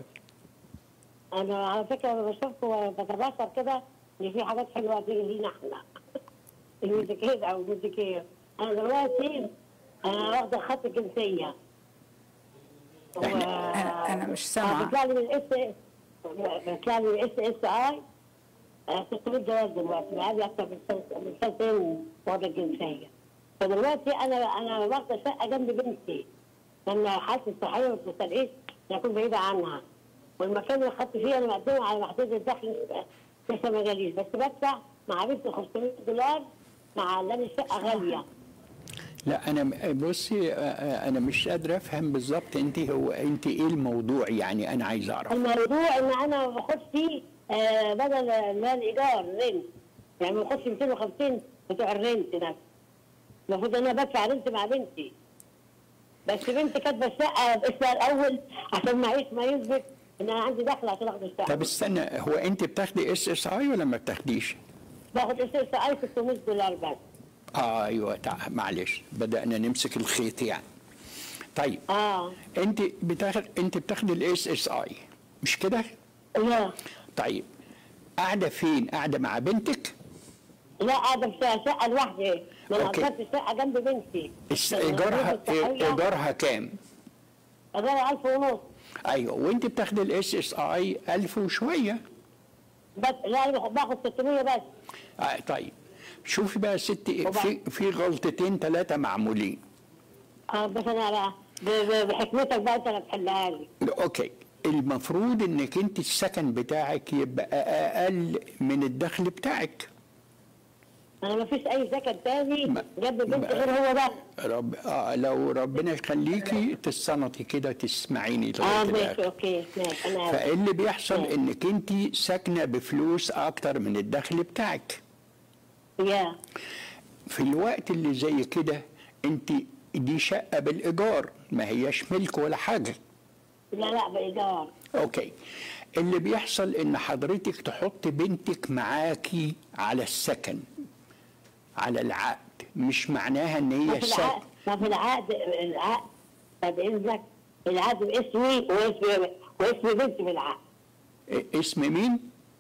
انا على فكره لما بشوفكم بتبصر كده ان في حاجات حلوه تيجي لينا احنا الميديكير او الميديكير انا دلوقتي انا واخده خط الجنسيه و- أنا- أنا مش سامعة. بيطلع لي من الاس بيطلع لي من الاس اس اي 600 جواز دلوقتي بقالي اكتر من سنة- من سنتين واخده الجنسيه فدلوقتي انا انا واخده شقه جنب بنتي لما حالتي الصحيه ما بتستدعيش إني اكون بعيده عنها والمكان اللي خدت فيه انا مقدمه على محدود الدخل لسه- لسه ما جاليش بس بدفع مع بنتي 500 دولار مع لان الشقه غاليه لا انا بصي آه، آه، انا مش قادر افهم بالظبط انت هو انت ايه الموضوع يعني انا عايز اعرف الموضوع ان انا باخد فيه آه بدل اللي هو الايجار رنت يعني ما باخدش 250 بتوع الرنت ده المفروض ان انا بدفع رنت مع بنتي بس بنتي كاتبه الشقه باسمها الاول عشان معيش ما يثبت ان انا عندي دخل عشان اخد الشقه طب استنى هو انت بتاخدي اس اس اي ولا ما بتاخديش؟ باخد اس اس اي 600 دولار بس اه ايوه تع... معلش بدانا نمسك الخيط يعني طيب اه انت بتاخد انت بتاخدي الاس اس اي مش كده؟ لا طيب قاعده فين؟ قاعده مع بنتك؟ لا قاعده في شقه لوحدي ما انا أوكي. اخدت الشقه جنب بنتي الس- ايجارها ايجارها كام؟ ايجارها 1000 ونص ايوه وانت بتاخدي الاس اس اي 1000 وشويه بس لا انا باخد 600 بس آه طيب شوفي بقى يا ستي في في غلطتين ثلاثه معمولين اه بس انا بقى ب- ب- بحكمتك بقى انت اللي تحلها لي اوكي المفروض انك انت السكن بتاعك يبقى اقل من الدخل بتاعك انا ما فيش اي سكن تاني ما- جنب بنتي ما- غير هو ده رب آه لو ربنا يخليكي تصنطي كده تسمعيني اه لغايه ماشي الاخر اوكي ماشي انا عارف. فاللي بيحصل ماشي. انك انت ساكنه بفلوس اكتر من الدخل بتاعك يا في الوقت اللي زي كده انت دي شقه بالايجار ما هياش ملك ولا حاجه لا لا بايجار اوكي اللي بيحصل ان حضرتك تحط بنتك معاكي على السكن على العقد مش معناها ان ما هي في سكن العقد ما في العقد العقد بعد اذنك العقد باسمي واسم واسم بنتي بالعقد اسم مين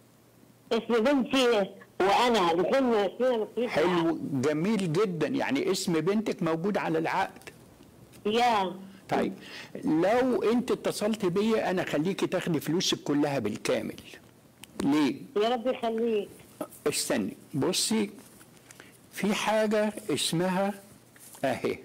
اسم بنتي وانا الاثنين اسمنا مكتوبين في العقد. حلو جميل جدا يعني اسم بنتك موجود على العقد يا طيب لو انت اتصلت بيا انا خليكي تاخدي فلوسك كلها بالكامل ليه يا رب يخليك استني بصي في حاجة اسمها اهي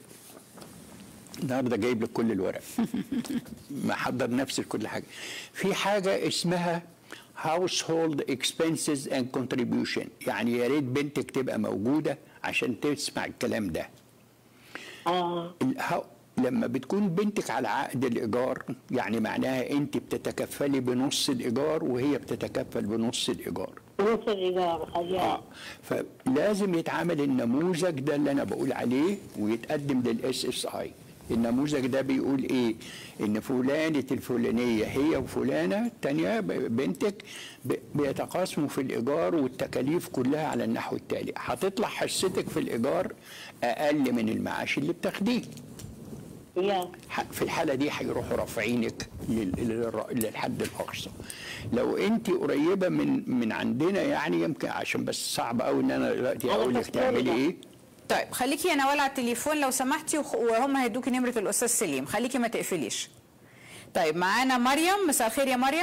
النهارده جايب لك كل الورق محضر نفسي لكل حاجة في حاجة اسمها household expenses and contribution يعني يا ريت بنتك تبقى موجودة عشان تسمع الكلام ده اه الها- لما بتكون بنتك على عقد الإيجار يعني معناها أنت بتتكفلي بنص الإيجار وهي بتتكفل بنص الإيجار نص الايجار آه. خليها فلازم يتعمل النموذج ده اللي انا بقول عليه ويتقدم للاس اس اي النموذج ده بيقول ايه ان فلانة الفلانية هي وفلانة التانية ب- بنتك ب- بيتقاسموا في الايجار والتكاليف كلها على النحو التالي هتطلع حصتك في الايجار اقل من المعاش اللي بتاخديه يا ح- في الحاله دي هيروحوا رافعينك لل- للر- للحد الاقصى لو انت قريبه من من عندنا يعني يمكن عشان بس صعب قوي ان انا دلوقتي أنا اقول لك في تعملي فلوريدا. ايه طيب خليكي يا نوال على التليفون لو سمحتي وخ- وهم هيدوكي نمره الاستاذ سليم خليكي ما تقفليش طيب معانا مريم مساء الخير يا مريم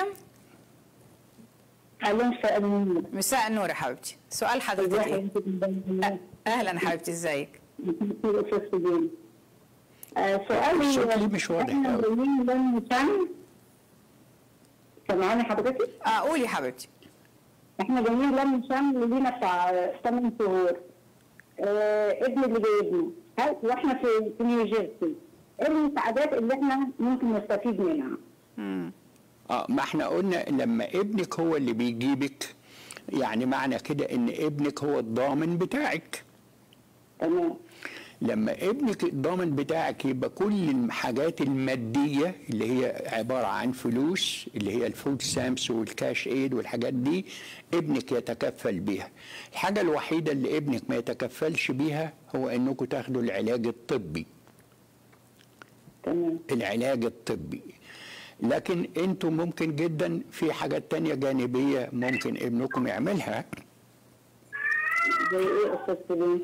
الو مساء النور مساء النور يا حبيبتي سؤال حضرتك ايه أ- اهلا حبيبتي ازيك سؤالي الصوت ليه مش واضح احنا أوي؟ جايين لم شمل سامعاني حضرتك؟ اه قولي يا حبيبتي احنا جايين لم شمل لينا بتاع 8 شهور آه ابني اللي جايبنا هل- واحنا في في نيوجيرسي ايه المساعدات اللي احنا ممكن نستفيد منها؟ اه ما احنا قلنا لما ابنك هو اللي بيجيبك يعني معنى كده ان ابنك هو الضامن بتاعك تمام لما ابنك الضامن بتاعك يبقى كل الحاجات المادية اللي هي عبارة عن فلوس اللي هي الفود سامس والكاش ايد والحاجات دي ابنك يتكفل بيها الحاجة الوحيدة اللي ابنك ما يتكفلش بيها هو انكم تاخدوا العلاج الطبي تمام العلاج الطبي لكن انتم ممكن جدا في حاجات تانية جانبية ممكن ابنكم يعملها زي ايه استاذ سليم؟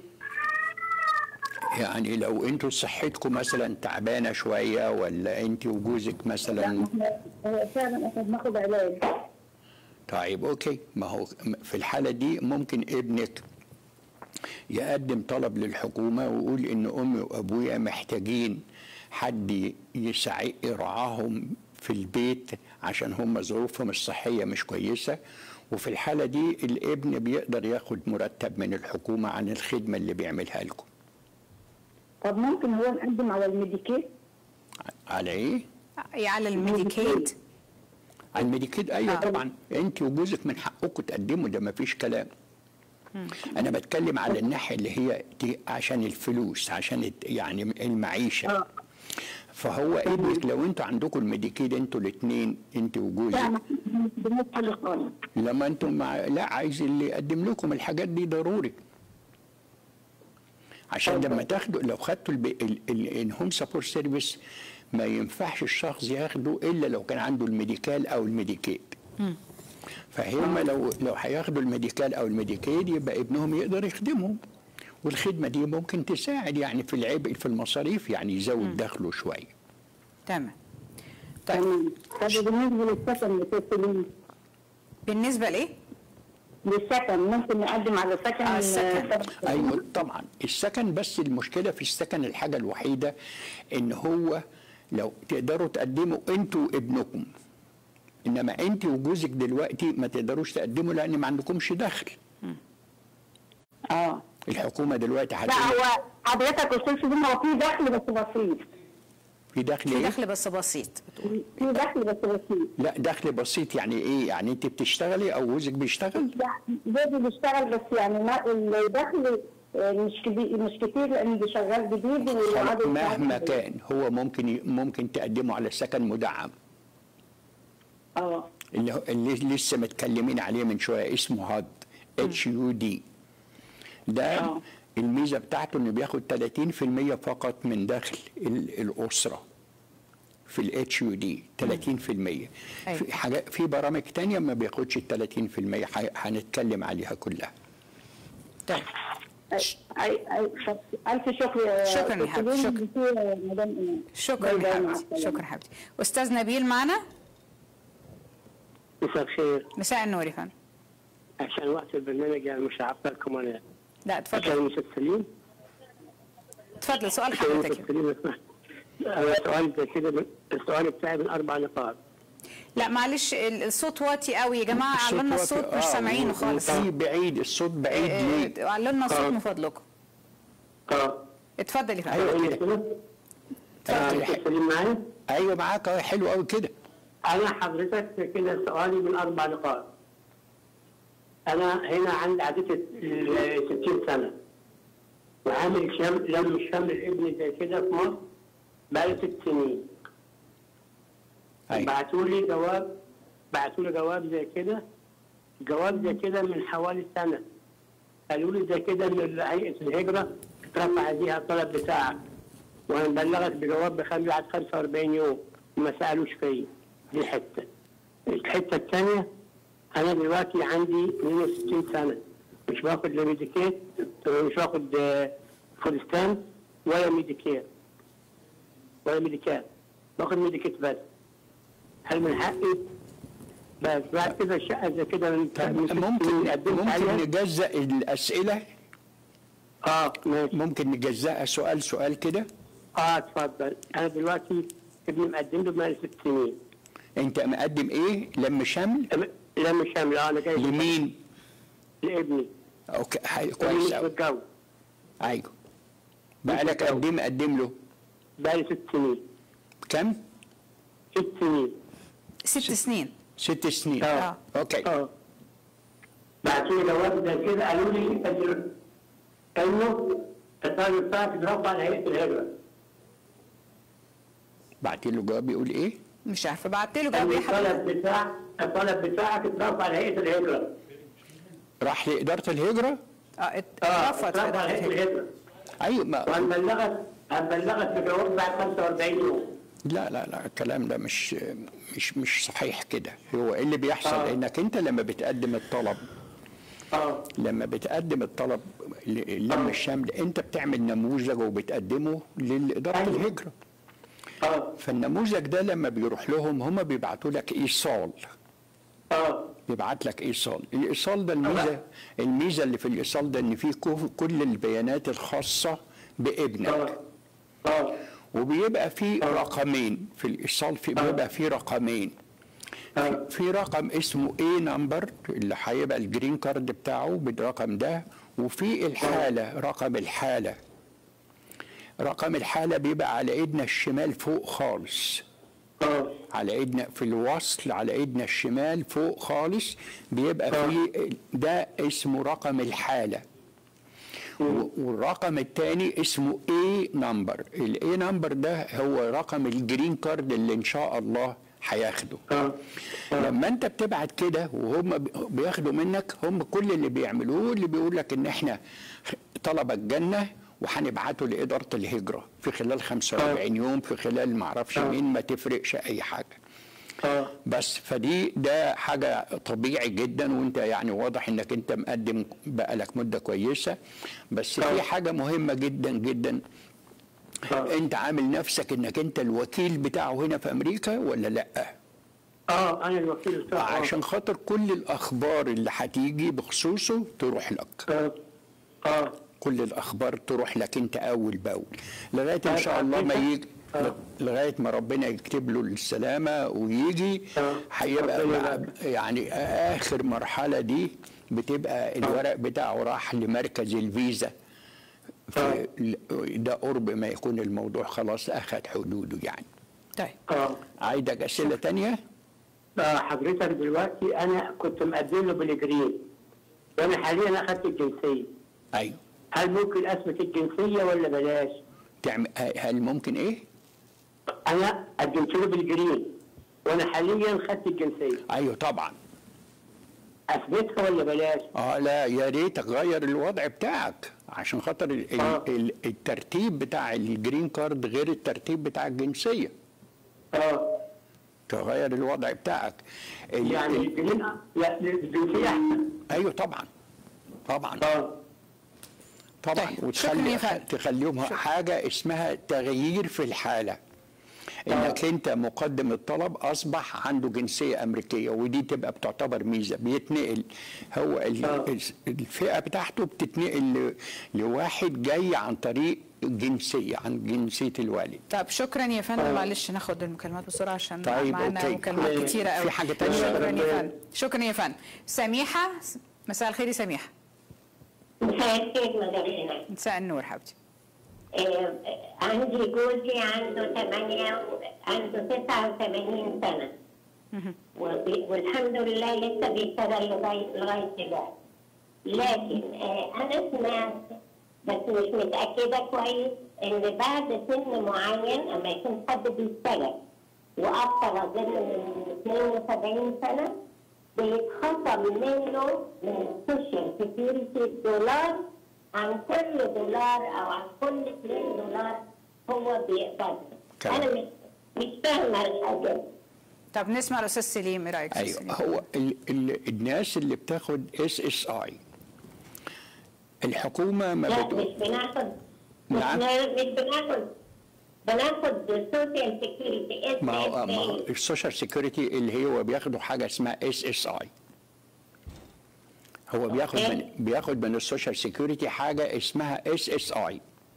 يعني لو انتوا صحتكم مثلا تعبانه شويه ولا انت وجوزك مثلا احنا هو فعلا احنا بناخد علاج طيب اوكي ما هو في الحاله دي ممكن ابنك يقدم طلب للحكومه ويقول ان امي وابويا محتاجين حد يساعد يرعاهم في البيت عشان هم ظروفهم الصحيه مش كويسه وفي الحاله دي الابن بيقدر ياخد مرتب من الحكومه عن الخدمه اللي بيعملها لكم طب ممكن هو نقدم على الميديكيت؟ على ايه؟ إيه على الميديكيد على الميديكيد ايوه آه. آه. طبعا انت وجوزك من حقكم تقدموا ده ما فيش كلام انا بتكلم على الناحيه اللي هي دي عشان الفلوس عشان الت- يعني المعيشه اه فهو ابنك لو انتوا عندكم الميديكيد انتوا الاثنين انت لا وجوزك ما بنعملش حاجه خالص لما انتم مع لا عايز اللي يقدم لكم الحاجات دي ضروري عشان لما تاخدوا لو خدتوا الهوم سبورت سيرفيس ما ينفعش الشخص ياخده الا لو كان عنده الميديكال او الميديكيد فهم لو لو هياخدوا الميديكال او الميديكيد يبقى ابنهم يقدر يخدمهم والخدمه دي ممكن تساعد يعني في العبء في المصاريف يعني يزود دخله شويه تمام طيب تمام طب بالنسبه للسكن يا استاذ سليم بالنسبه لايه للسكن ممكن نقدم على سكن آه، السكن. آه، ايوه طبعا السكن بس المشكله في السكن الحاجه الوحيده ان هو لو تقدروا تقدموا انتوا وابنكم انما انت وجوزك دلوقتي ما تقدروش تقدموا لان ما عندكمش دخل اه الحكومه دلوقتي لا هتقول هو حضرتك استاذ سليم هو في دخل بس بسيط في دخل في ايه؟ دخل بس بسيط في دخل بس بسيط لا دخل بسيط يعني ايه؟ يعني انت بتشتغلي او جوزك بيشتغل؟ يعني جوزي بيشتغل بس يعني ما الدخل آه، مش كبير مش كتير لانه شغال جديد خلاص، والعدد مهما بتاعه- كان هو ممكن ي- ممكن تقدموا على سكن مدعم اه اللي, هو- اللي لسه متكلمين عليه من شويه اسمه هاد اتش يو دي ده آه. الميزه بتاعته انه بياخد 30% فقط من دخل ال- الاسره في الاتش يو دي 30% أيوة. في حاجات في برامج تانية ما بياخدش ال 30% ح- هنتكلم عليها كلها طيب أي- أي أي طب ألف شكر يا شكراً يا أستاذ حبيبي، سليم. شكراً. بخير يا مدام إيمان. شكرا باي باي، يا مع حبيبتي السلامة. شكرا حبيبتي استاذ نبيل معنا مساء الخير مساء النور يا فندم عشان وقت البرنامج يعني مش هعطلكم انا لا عشان اتفضل المسلسلين اتفضل سؤال عشان حضرتك المسلسلين اسمح. أنا سؤال زي كده من- السؤال بتاعي من اربع نقاط لا معلش ال- الصوت واطي قوي يا جماعه علوا لنا واطي. الصوت مش آه، سامعينه و- خالص وفي بعيد الصوت بعيد ليه آه، علوا لنا الصوت آه. من فضلكم اه اتفضل يا فندم ايوه كده كده آه، اتفضل. أستاذ سليم معايا ايوه معاك أهو، حلو قوي كده انا حضرتك كده سؤالي من اربع نقاط انا هنا عندي عديت ال 60 سنه وعامل شم لم الشمل الابن زي كده في مصر بقالي ست سنين ايوه بعتوا لي جواب بعتوا لي جواب زي كده جواب زي كده من حوالي سنه قالوا لي زي كده ان هيئه الهجره رفع بيها الطلب بتاعك وهنبلغك بجواب بخمس بعد 45 يوم وما سالوش فيا دي حته الحته الثانيه انا دلوقتي عندي 62 سنه مش باخد لا ميديكيت مش باخد آه، فولستان ولا ميديكير ولا ميديكات باخد ميديكيت بس هل من حقي بس بعد كده الشقه زي كده من طب من ست سنين ممكن قدمت ممكن عليها نجزأ الأسئلة اه ماشي ممكن نجزأها سؤال سؤال كده اه اتفضل انا دلوقتي ابني مقدم له بقالي ست سنين أنت مقدم إيه لم شمل لم- لم شامل اه انا جاي لمين لابني أوكي حي- ابني كويس مش أوي متجوز أيوه بقالك قد إيه مقدم له بقالي ست سنين كم ست سنين ست سنين ست سنين اه أوكي اه بعتوا لي جواب زي كده قالوا لي إن- انه الطالب بتاعك اترفع على هيئه الهجره بعت له جواب يقول إيه مش عارفه بعت له قال جواب لي يا حبيبي الطلب بتاع الطلب بتاعك اترفع على هيئه الهجره راح لإدارة الهجرة اه ات- اه اترفض في اترفع على إدارة هيئه الهجرة. الهجره أيوه ما وهنبلغك هنبلغك بجواب بعد 45 يوم لا لا لا الكلام ده مش مش مش صحيح كده هو إيه اللي بيحصل آه. انك انت لما بتقدم الطلب اه لما بتقدم الطلب ل- لم الشمل انت بتعمل نموذج وبتقدمه لإدارة أيوة. الهجرة اه فالنموذج ده لما بيروح لهم هم بيبعتوا لك ايصال اه بيبعت لك ايصال الايصال ده الميزه الميزه اللي في الايصال ده ان فيه كو- كل البيانات الخاصه بابنك اه اه وبيبقى فيه رقمين في الايصال في بيبقى فيه رقمين اه في رقم اسمه اي نمبر اللي هيبقى الجرين كارد بتاعه بالرقم ده وفي الحاله رقم الحاله رقم الحاله بيبقى على ايدنا الشمال فوق خالص اه على ايدنا في الوصل على ايدنا الشمال فوق خالص بيبقى في ده اسمه رقم الحاله و- والرقم الثاني اسمه اي نمبر الاي نمبر ده هو رقم الجرين كارد اللي ان شاء الله هياخده اه لما انت بتبعت كده وهم بي- بياخدوا منك هم كل اللي بيعملوه اللي بيقول لك ان احنا طلبك جنه وهنبعته لاداره الهجره في خلال 45 يوم في خلال ما اعرفش مين ما تفرقش اي حاجه اه بس فدي ده حاجه طبيعي جدا وانت يعني واضح انك انت مقدم بقالك مده كويسه بس في حاجه مهمه جدا جدا آه. انت عامل نفسك انك انت الوكيل بتاعه هنا في امريكا ولا لا؟ اه انا الوكيل بتاعه آه. عشان خاطر كل الاخبار اللي هتيجي بخصوصه تروح لك اه اه كل الاخبار تروح لك انت اول باول لغايه ان شاء الله ما يجي آه. لغايه ما ربنا يكتب له السلامه ويجي آه. هيبقى ربنا مع يبارك. يعني اخر مرحله دي بتبقى الورق بتاعه راح لمركز الفيزا في ده قرب ما يكون الموضوع خلاص اخذ حدوده يعني طيب اه عايزك اسئله تانية آه، حضرتك دلوقتي انا كنت مقدم له بالجرين وانا حاليا اخدت الجنسيه ايوه هل ممكن اثبت الجنسيه ولا بلاش؟ تعمل هل ممكن ايه؟ انا قدمت له بالجرين وانا حاليا خدت الجنسيه ايوه طبعا اثبتها ولا بلاش؟ اه لا يا ريت تغير الوضع بتاعك عشان خاطر ال- ال- آه. ال- الترتيب بتاع الجرين كارد غير الترتيب بتاع الجنسيه اه تغير الوضع بتاعك ال- يعني ال- الجنين لا الجنسيه احسن ايوه طبعا طبعا اه طبعا طيب، شكراً وتخلي يا فندم. تخليهم حاجه اسمها تغيير في الحاله انك انت مقدم الطلب اصبح عنده جنسيه امريكيه ودي تبقى بتعتبر ميزه بيتنقل هو ال- آه. الفئه بتاعته بتتنقل ل- لواحد جاي عن طريق جنسيه عن جنسيه الوالد طب شكرا يا فندم معلش ناخد المكالمات بسرعه عشان طيب، معانا أوكي. مكالمات كتيره قوي في حاجة تانية؟ شكرا يا فندم شكرا يا فندم سميحه مساء الخير يا سميحه مساء الخير مدام مساء النور حبيبتي آه، عندي جوزي عنده 8 عنده 89 سنة وبي- والحمد لله لسه بيشتغل لغاية لغاية دلوقتي لكن آه، أنا سمعت بس مش متأكدة كويس إن بعد سن معين أما يكون حد بيشتغل وأكثر أظن من 72 سنة بيتخصم منه من السوشيال سيكيورتي دولار عن كل دولار او عن كل 2 دولار هو بيقبضها كلام. انا مش مش فاهمه الحاجه دي. طب نسمع الاستاذ سليم ايه رايك أستاذ ايوه سليم؟ هو ال ال الناس اللي بتاخد اس اس اي الحكومه ما لا بتقول مش بناخد مش, نعم. نا- مش بناخد بناخد سوشيال سيكيورتي اس ما هو ما هو اس السوشيال سيكيورتي اللي هو بياخدوا حاجه اسمها اس اس اي هو بياخد من أوكي. بياخد من السوشيال سيكيورتي حاجه اسمها اس اس اي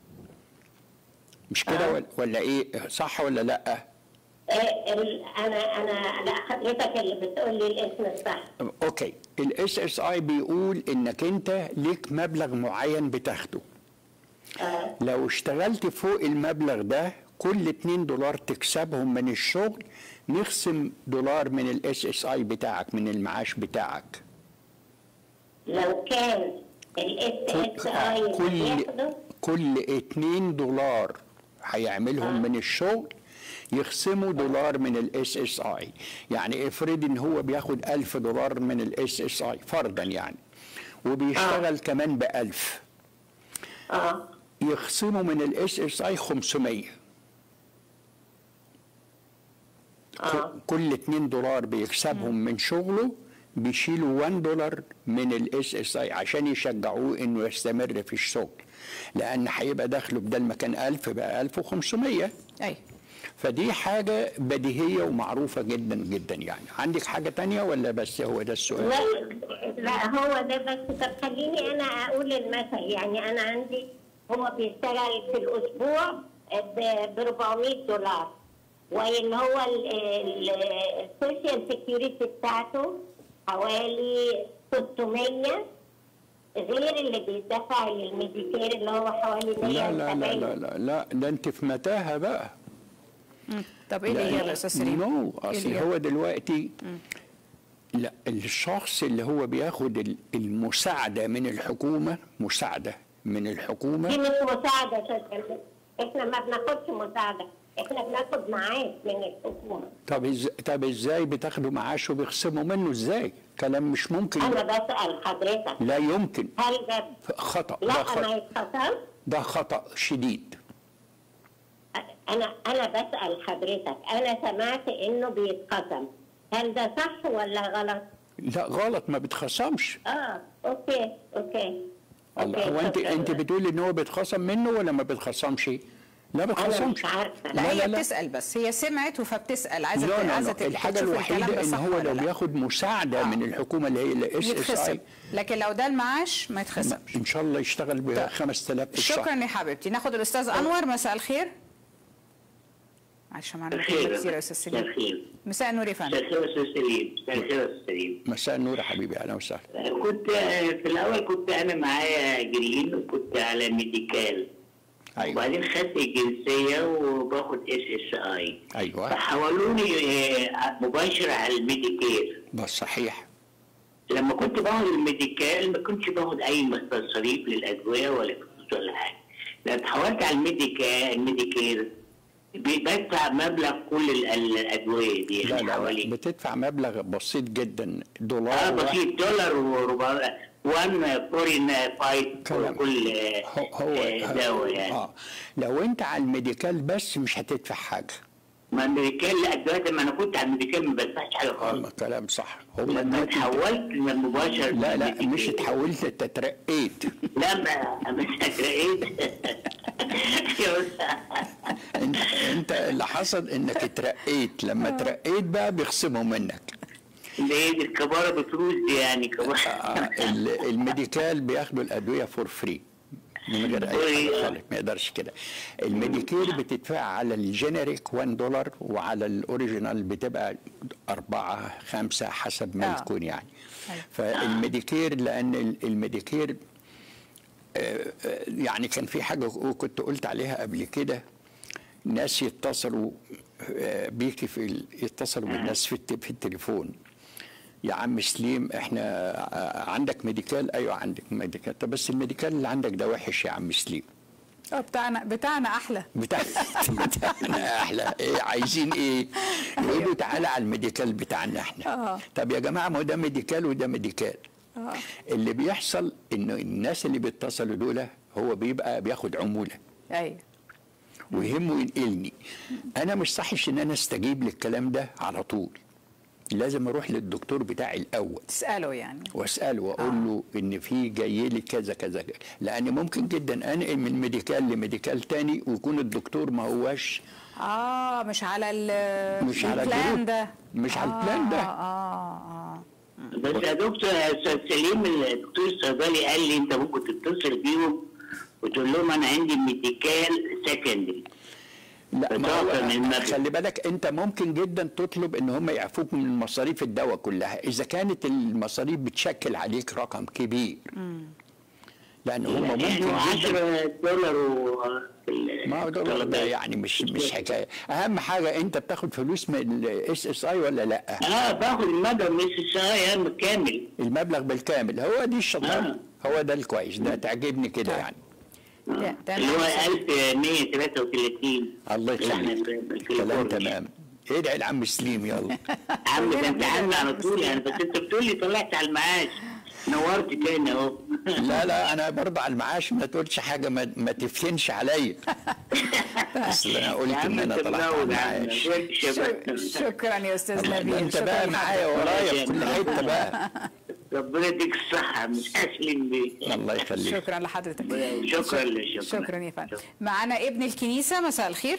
مش كده آه. ولا- ولا ايه صح ولا لا انا انا لا حضرتك اللي بتقول لي الاسم الصح اوكي الاس اس اي بيقول انك انت ليك مبلغ معين بتاخده آه. لو اشتغلت فوق المبلغ ده كل 2 دولار تكسبهم من الشغل نخصم دولار من الاس اس اي بتاعك من المعاش بتاعك لو كان الاس اس اي كل بياخده كل 2 دولار هيعملهم من الشغل يخصموا دولار من الاس اس اي يعني افرض ان هو بياخد 1000 دولار من الاس اس اي فرضا يعني وبيشتغل كمان ب 1000 اه يخصموا من الاس اس اي 500 اه كل 2 دولار بيكسبهم من شغله بيشيلوا 1 دولار من الاس اس اي عشان يشجعوه انه يستمر في الشغل لان هيبقى دخله بدل ما كان 1000 بقى 1500 ايوه فدي حاجه بديهيه ومعروفه جدا جدا يعني عندك حاجه تانية ولا بس هو ده السؤال لا لا هو ده بس طب خليني انا اقول المثل يعني انا عندي هو بيشتغل في الاسبوع ب 400 دولار واللي هو السوشيال سيكيورتي بتاعته حوالي 600 غير اللي بيدفع للميديكير اللي هو حوالي لا لا لا 170 لا لا لا ده انت في متاهه بقى طب ايه الاجابه يا استاذ سليم؟ نو إيه اصل الإجابة؟ هو دلوقتي لا الشخص اللي هو بياخد ال- المساعده من الحكومه مساعده من دي الحكومه مش مساعدة شكل احنا ما بناخدش مساعدة احنا بناخد معاش من الحكومة طب إز... طب ازاي بتاخدوا معاش وبيخصموا منه ازاي كلام مش ممكن انا بسأل حضرتك لا يمكن هل ده خطا ده لا ما خطا يتخصم ده خطا شديد انا انا بسأل حضرتك انا سمعت انه بيتخصم هل ده صح ولا غلط؟ لا غلط ما بتخصمش اه اوكي اوكي الله أوكي، هو انت شكراً. انت بتقولي ان هو بيتخصم منه ولا ما بيتخصمش لا انا بيتخصمش مش عارفة لا, هي بتسال بس هي سمعت فبتسال عايزه لا لا عايزه لا الحاجه تشوف الكلام الوحيده ده ان صح هو ولا لو لا. بياخد مساعده آه. من الحكومه اللي هي الاس اس يتخصم اي لكن لو ده المعاش ما يتخصمش ان شاء الله يشتغل ب طيب. 5000 في الشهر شكرا يا حبيبتي ناخد الاستاذ انور مساء الخير معلش معانا مكالمات كتير يا استاذ مساء سليم الخير مساء النور يا مساء فندم الخير استاذ سليم مساء الخير استاذ سليم مساء النور يا حبيبي اهلا وسهلا كنت في الاول كنت انا معايا جرين وكنت على ميديكال ايوه وبعدين خدت الجنسيه وباخد اس اس اي ايوه فحولوني آه، مباشر على الميديكير ده صحيح لما كنت باخد الميديكال ما كنتش باخد اي مصاريف للادويه ولا فلوس ولا حاجه لما اتحولت على الميديكال الميديكير بدفع مبلغ كل ال- الادويه دي لا يعني لا, لا حوالي بتدفع مبلغ بسيط جدا دولار اه واحد. بسيط دولار وربع 1 فورين فايت كلام. كل هو هو آه، دواء يعني اه لو انت على الميديكال بس مش هتدفع حاجه ما الميديكال لا دلوقتي ما انا كنت على الميديكال ما بدفعش حاجه خالص آه، كلام صح هم لما دلوقتي اتحولت للمباشر لا لا للميديكال. مش اتحولت انت اترقيت لا ما مش اترقيت انت انت اللي حصل انك اترقيت لما اترقيت بقى بيخصموا منك ليه دي الكبارة بفلوس دي يعني كبارة آه، ال- الميديكال بياخدوا الادويه فور فري من غير اي حاجه خالص ما يقدرش كده الميديكير بتدفع على الجينيريك 1 دولار وعلى الاوريجينال بتبقى أربعة خمسة حسب ما آه. تكون يعني أيوة. فالميديكير لان ال- الميديكير آه، آه، يعني كان في حاجه كنت قلت عليها قبل كده ناس يتصلوا آه، بيكي في ال- يتصلوا بالناس في الت- في التليفون يا عم سليم احنا آه، عندك ميديكال ايوه عندك ميديكال طب بس الميديكال اللي عندك ده وحش يا عم سليم اه بتاعنا بتاعنا احلى بتاع بتاعنا احلى ايه عايزين ايه يقولوا تعالى على الميديكال بتاعنا احنا آه. طب يا جماعه ما هو ده ميديكال وده ميديكال اه اللي بيحصل انه الناس اللي بيتصلوا دول هو بيبقى بياخد عموله ايوه ويهمه ينقلني انا مش صحش ان انا استجيب للكلام ده على طول لازم اروح للدكتور بتاعي الاول تساله يعني واساله واقول له ان في جاي لي كذا كذا كذا. لان ممكن جدا انقل من ميديكال لميديكال تاني ويكون الدكتور ما هواش اه مش على ال مش على البلان الجروب. ده مش على البلان ده. اه اه بس يا دكتور يا استاذ سليم الدكتور الصيدلي قال لي انت ممكن تتصل بيهم وتقول لهم انا عندي ميديكال سكندري لا ما إضافة من هو المبلغ. خلي بالك انت ممكن جدا تطلب ان هم يعفوك من مصاريف الدواء كلها اذا كانت المصاريف بتشكل عليك رقم كبير لان هم ممكن يعني جدا 10 دولار و ما هو دولار ده يعني مش مش حكايه اهم حاجه انت بتاخد فلوس من الاس اس اي ولا لا اه باخد المبلغ مش الشهر كامل المبلغ بالكامل هو دي الشطاره آه. هو ده الكويس ده تعجبني كده طيب. يعني ده- ده اللي هو أنا- 1133 الله اللي احنا يخليك في- في كلام كاليفورنيا. تمام ادعي لعم سليم يلا عم ده انت عم على طول يعني بس انت بتقول لي طلعت على المعاش نورت تاني اهو لا لا انا برضه على المعاش ما تقولش حاجه ما, ما تفتنش عليا اصل انا قلت يا عم ان انا انت طلعت على منور يا عم المعاش ما تقولش يا بس. شكرا يا استاذ الله، نبيل انت شكراً بقى لحضرتك. معايا ورايا في كل حته بقى ربنا يديك الصحة مش أسلم بيك الله يخليك شكرا لحضرتك شكرا لك شكرا يا فندم معانا ابن الكنيسه مساء الخير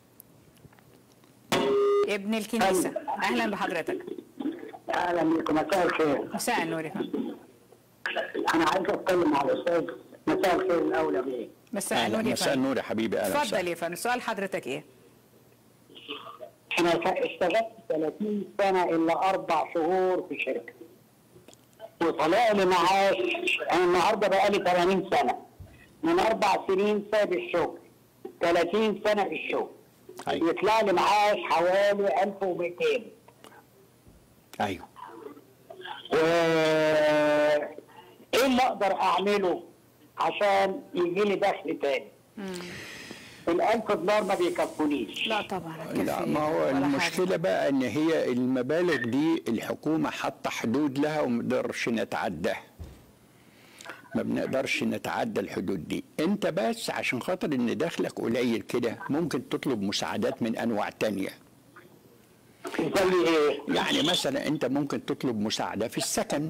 ابن الكنيسه اهلا بحضرتك اهلا بكم مساء الخير مساء النور يا فندم انا عايز اتكلم مع الاستاذ مساء الخير الاولى بيه مساء اهلا النور يا مساء فندم النور يا حبيبي اهلا اتفضل وسهلا. يا فندم سؤال حضرتك ايه انا اشتغلت 30 سنه الا اربع شهور في شركه وطلع لي معاش انا النهارده بقى لي 80 سنه من اربع سنين ساب الشغل 30 سنه في الشغل ايوه يطلع لي معاش حوالي 1200 ايوه و ايه اللي اقدر اعمله عشان يجي لي دخل تاني ال 1000 دولار ما بيكفونيش لا طبعا لا هتكفي ما هو ولا حاجة. المشكله بقى ان هي المبالغ دي الحكومه حاطه حدود لها وما نقدرش نتعداها ما بنقدرش نتعدى الحدود دي انت بس عشان خاطر ان دخلك قليل كده ممكن تطلب مساعدات من انواع تانية زي ايه؟ يعني مثلا انت ممكن تطلب مساعده في السكن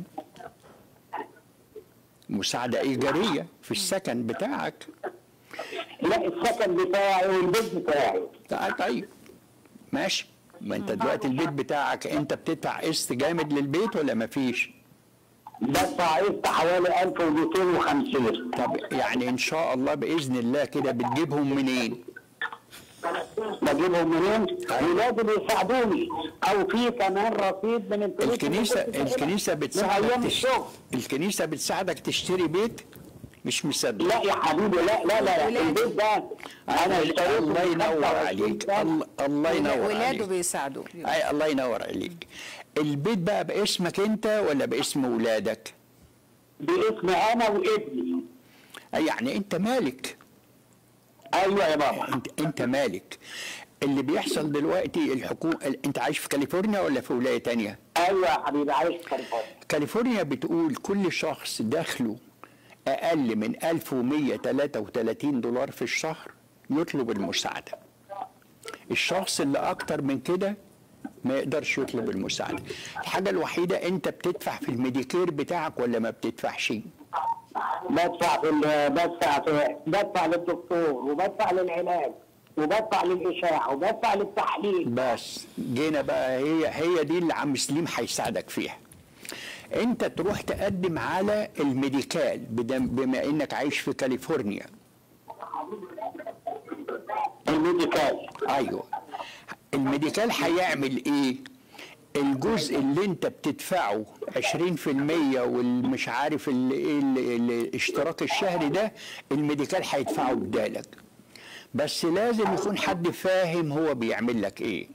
مساعده ايجاريه في السكن بتاعك لا السكن بتاعي والبيت بتاعي طيب طيب ماشي ما انت دلوقتي البيت بتاعك انت بتدفع قسط جامد للبيت ولا ما فيش بدفع قسط حوالي 1250 طب يعني ان شاء الله باذن الله كده بتجيبهم منين بجيبهم منين؟ ولادي بيساعدوني او في كمان رصيد من الفلوس الكنيسه اللي كنت الكنيسه من بتساعدك ايام تش... الشغل الكنيسه بتساعدك تشتري بيت مش مصدق لا يا حبيبي لا لا لا ولادي. البيت ده انا اشتريته الله من ينور 25 عليك سنة. الله, الله ينور ولاده عليك بيساعدوه اي الله ينور عليك البيت بقى باسمك انت ولا باسم ولادك باسم انا وابني أي يعني انت مالك ايوه يا بابا انت انت مالك اللي بيحصل دلوقتي الحكومه انت عايش في كاليفورنيا ولا في ولايه تانية ايوه يا حبيبي عايش في كاليفورنيا كاليفورنيا بتقول كل شخص دخله اقل من 1133 دولار في الشهر يطلب المساعده الشخص اللي اكتر من كده ما يقدرش يطلب المساعده الحاجه الوحيده انت بتدفع في الميديكير بتاعك ولا ما بتدفعش بدفع في ال- بدفع في بدفع للدكتور وبدفع للعلاج وبدفع للاشاعه وبدفع للتحليل بس جينا بقى هي هي دي اللي عم سليم هيساعدك فيها انت تروح تقدم على الميديكال بدم- بما انك عايش في كاليفورنيا الميديكال ايوه الميديكال هيعمل ايه الجزء اللي انت بتدفعه 20% والمش عارف ال- ايه ال- ال- الاشتراك الشهري ده الميديكال هيدفعه بدالك بس لازم يكون حد فاهم هو بيعمل لك ايه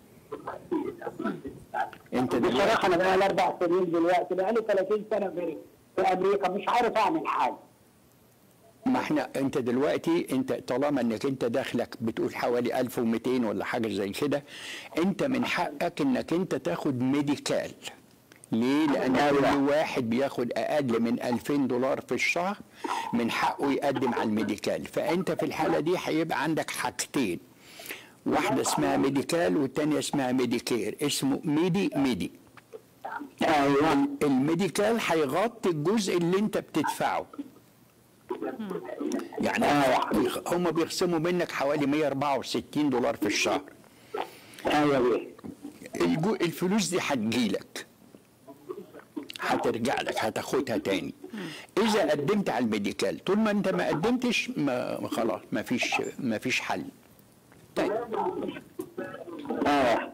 انت دلوقتي بصراحه انا بقى لي اربع سنين دلوقتي بقى لي 30 سنه في في امريكا مش عارف اعمل حاجه ما احنا انت دلوقتي انت طالما انك انت دخلك بتقول حوالي 1200 ولا حاجه زي كده انت من حقك انك انت تاخد ميديكال ليه؟ لأن كل واحد بياخد أقل من 2000 دولار في الشهر من حقه يقدم على الميديكال، فأنت في الحالة دي هيبقى عندك حاجتين. واحدة اسمها ميديكال والتانية اسمها ميديكير، اسمه ميدي ميدي. ايوه الميديكال هيغطي الجزء اللي أنت بتدفعه. يعني هم بيخصموا منك حوالي 164 دولار في الشهر. ايوه الجو الفلوس دي هتجيلك هترجع لك هتاخدها تاني اذا قدمت على الميديكال طول ما انت ما قدمتش ما ما خلاص ما فيش ما فيش حل طيب اه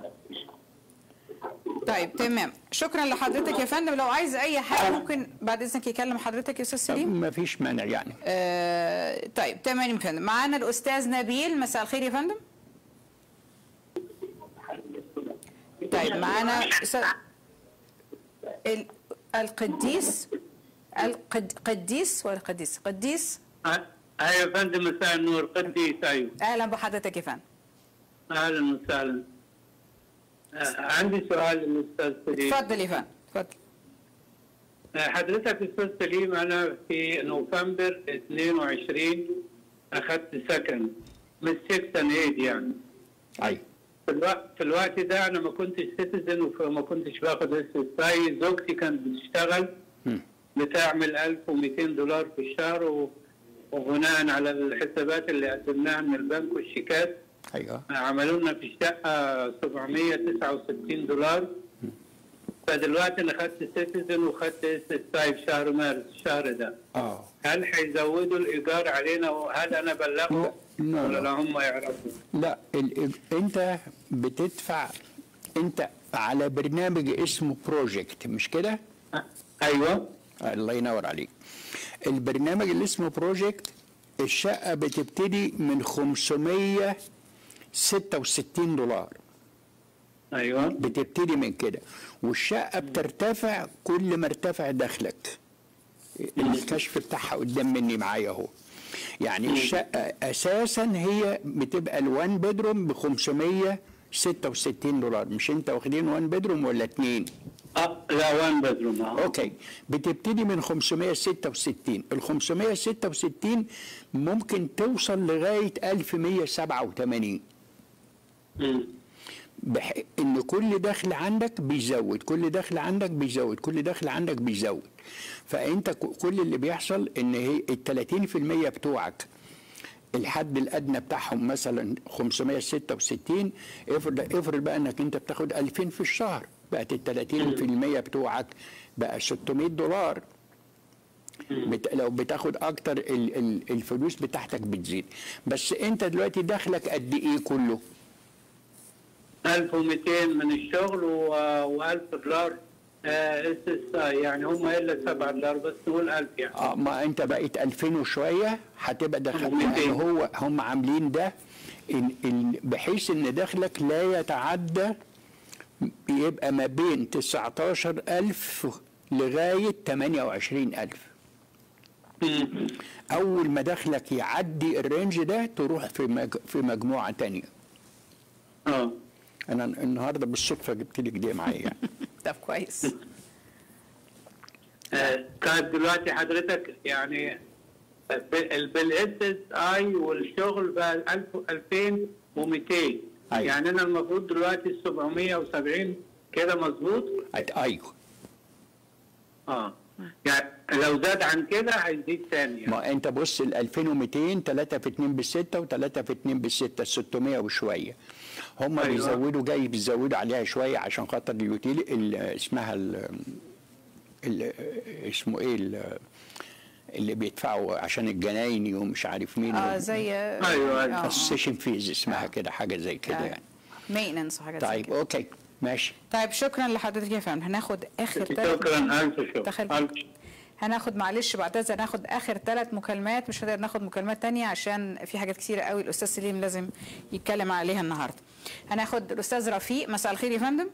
طيب تمام شكرا لحضرتك يا فندم لو عايز اي حاجه ممكن بعد اذنك يكلم حضرتك يا استاذ سليم ما فيش مانع يعني آه طيب تمام يا فندم معانا الاستاذ نبيل مساء الخير يا فندم طيب معانا أستاذ- ال- القديس القد... قديس ولا قديس قديس ايوه يا فندم مساء النور قديس ايوه اهلا بحضرتك يا فندم اهلا وسهلا آه، عندي سؤال للاستاذ سليم اتفضل يا فندم اتفضل آه، حضرتك استاذ سليم انا في نوفمبر 22 اخذت سكن من 6 ايد يعني ايوه في الوقت في الوقت ده انا ما كنتش سيتيزن وما كنتش باخد اس اس اي زوجتي كانت بتشتغل مم. بتعمل 1200 دولار في الشهر و- وبناء على الحسابات اللي قدمناها من البنك والشيكات ايوه عملوا لنا في الشقة 769 دولار فدلوقتي انا خدت سيتيزن وخدت اس اس اي في شهر مارس الشهر ده اه هل هيزودوا الايجار علينا وهل انا بلغهم لا، ولا لا. لا هم يعرفوا؟ لا ال... انت بتدفع انت على برنامج اسمه بروجكت مش كده؟ أه، ايوه الله ينور عليك البرنامج اللي اسمه بروجكت الشقة بتبتدي من 566 دولار ايوه بتبتدي من كده والشقة بترتفع كل ما ارتفع دخلك الكشف بتاعها قدام مني معايا اهو يعني الشقة اساسا هي بتبقى الوان بدروم ب 566 دولار مش انت واخدين وان بدروم ولا اتنين اه لا وان بدروم اه اوكي بتبتدي من 566 ال 566 ممكن توصل لغايه 1187 مم. بح... ان كل دخل عندك بيزود كل دخل عندك بيزود كل دخل عندك بيزود فانت ك- كل اللي بيحصل ان هي ال 30% بتوعك الحد الادنى بتاعهم مثلا 566 افرض افرض بقى انك انت بتاخد 2000 في الشهر بقت ال 30% بتوعك بقى 600 دولار بت... لو بتاخد اكتر ال... ال... الفلوس بتاعتك بتزيد بس انت دلوقتي دخلك قد ايه كله 1200 من الشغل و1000 دولار اس اس اي يعني هم الا 7 دولار بس نقول 1000 يعني اه ما انت بقيت 2000 وشويه هتبقى دخل ميتين. يعني هو هم عاملين ده إن إن بحيث ان دخلك لا يتعدى يبقى ما بين 19000 لغايه 28000 مم. اول ما دخلك يعدي الرينج ده تروح في مج... في مجموعه تانية اه انا النهارده بالصدفه جبت لك دي معايا يعني. طب كويس آه، كانت دلوقتي حضرتك يعني بالاس اس اي والشغل بقى 1000 2200 أيوة. يعني انا المفروض دلوقتي 770 كده مظبوط أت- ايوه اه يعني لو زاد عن كده هيزيد تاني يعني. ما انت بص ال 2200 3 في 2 ب 6 و3 في 2 ب 6 600 وشويه هم أيوة. بيزودوا جاي بيزودوا عليها شويه عشان خاطر اليوتيلي ال- اسمها ال- ال- اسمه ايه ال- اللي بيدفعوا عشان الجنايني ومش عارف مين اه زي أيوة، أيوة. السيشن فيز اسمها كده حاجه زي كده يعني مينتنس وحاجات زي طيب كده اوكي ماشي طيب شكرا لحضرتك يا فندم هناخد اخر ثلاث شكرا الف شكر دخل- الف هناخد معلش بعتذر هناخد اخر ثلاث مكالمات مش هنقدر ناخد مكالمات تانية عشان في حاجات كتيرة قوي الاستاذ سليم لازم يتكلم عليها النهارده هناخد الاستاذ رفيق مساء الخير يا فندم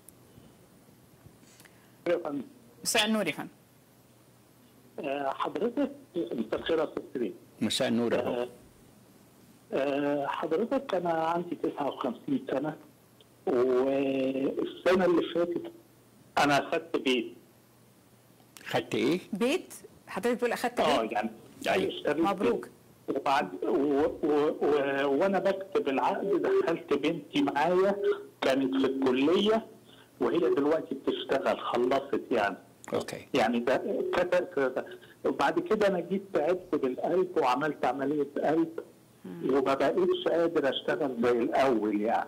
مساء النور يا فندم آه، حضرتك مساء الخير يا استاذ سليم مساء النور يا آه، فندم. آه، حضرتك انا عندي 59 سنه والسنه اللي فاتت انا اخذت بيت خدت ايه؟ بيت حضرتك بتقول اخدت اه ايه يعني أيوة. اشتريت مبروك. بيت. وبعد و و و وانا بكتب العقد دخلت بنتي معايا كانت في الكليه وهي دلوقتي بتشتغل خلصت يعني اوكي يعني ده كذا كذا وبعد كده انا جيت تعبت بالقلب وعملت عمليه قلب وما بقيتش قادر اشتغل زي الاول يعني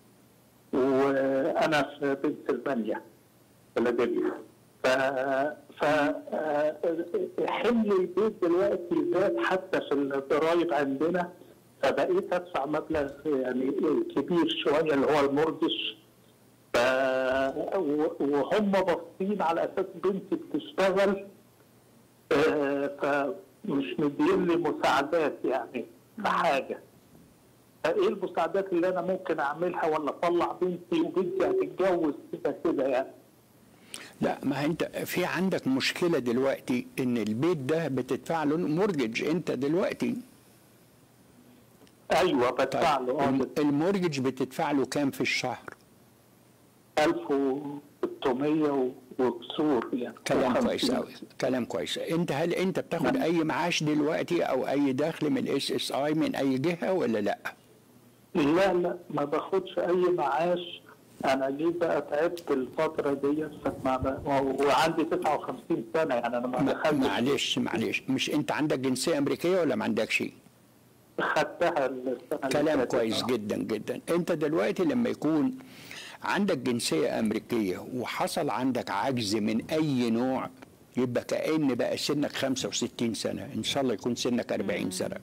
وانا في بنسلفانيا فيلادلفيا ف ف آه، حمل البيت دلوقتي زاد حتى في الضرايب عندنا فبقيت ادفع مبلغ يعني كبير شويه اللي هو المورجش ف... و- وهم باصين على اساس بنتي بتشتغل آه، فمش مدين لي مساعدات يعني في حاجه فايه المساعدات اللي انا ممكن اعملها ولا اطلع بنتي وبنتي هتتجوز كده كده يعني لا ما انت في عندك مشكله دلوقتي ان البيت ده بتدفع له مورجج انت دلوقتي ايوه بدفع طيب له الم- المورجج بتدفع له كام في الشهر 1600 وكسور يعني كلام وخمسين. كويس قوي كلام كويس انت هل انت بتاخد اي معاش دلوقتي او اي دخل من الاس اس اي من اي جهه ولا لا لا لا ما باخدش اي معاش انا جيت بقى تعبت الفتره ديت فما ب- وعندي 59 سنه يعني انا ما ما- دخلتش معلش معلش مش انت عندك جنسيه امريكيه ولا ما عندكش خدتها السنه اللي كلام فاتت. كويس آه. جدا جدا انت دلوقتي لما يكون عندك جنسيه امريكيه وحصل عندك عجز من اي نوع يبقى كأن بقى سنك 65 سنه ان شاء الله يكون سنك 40 سنه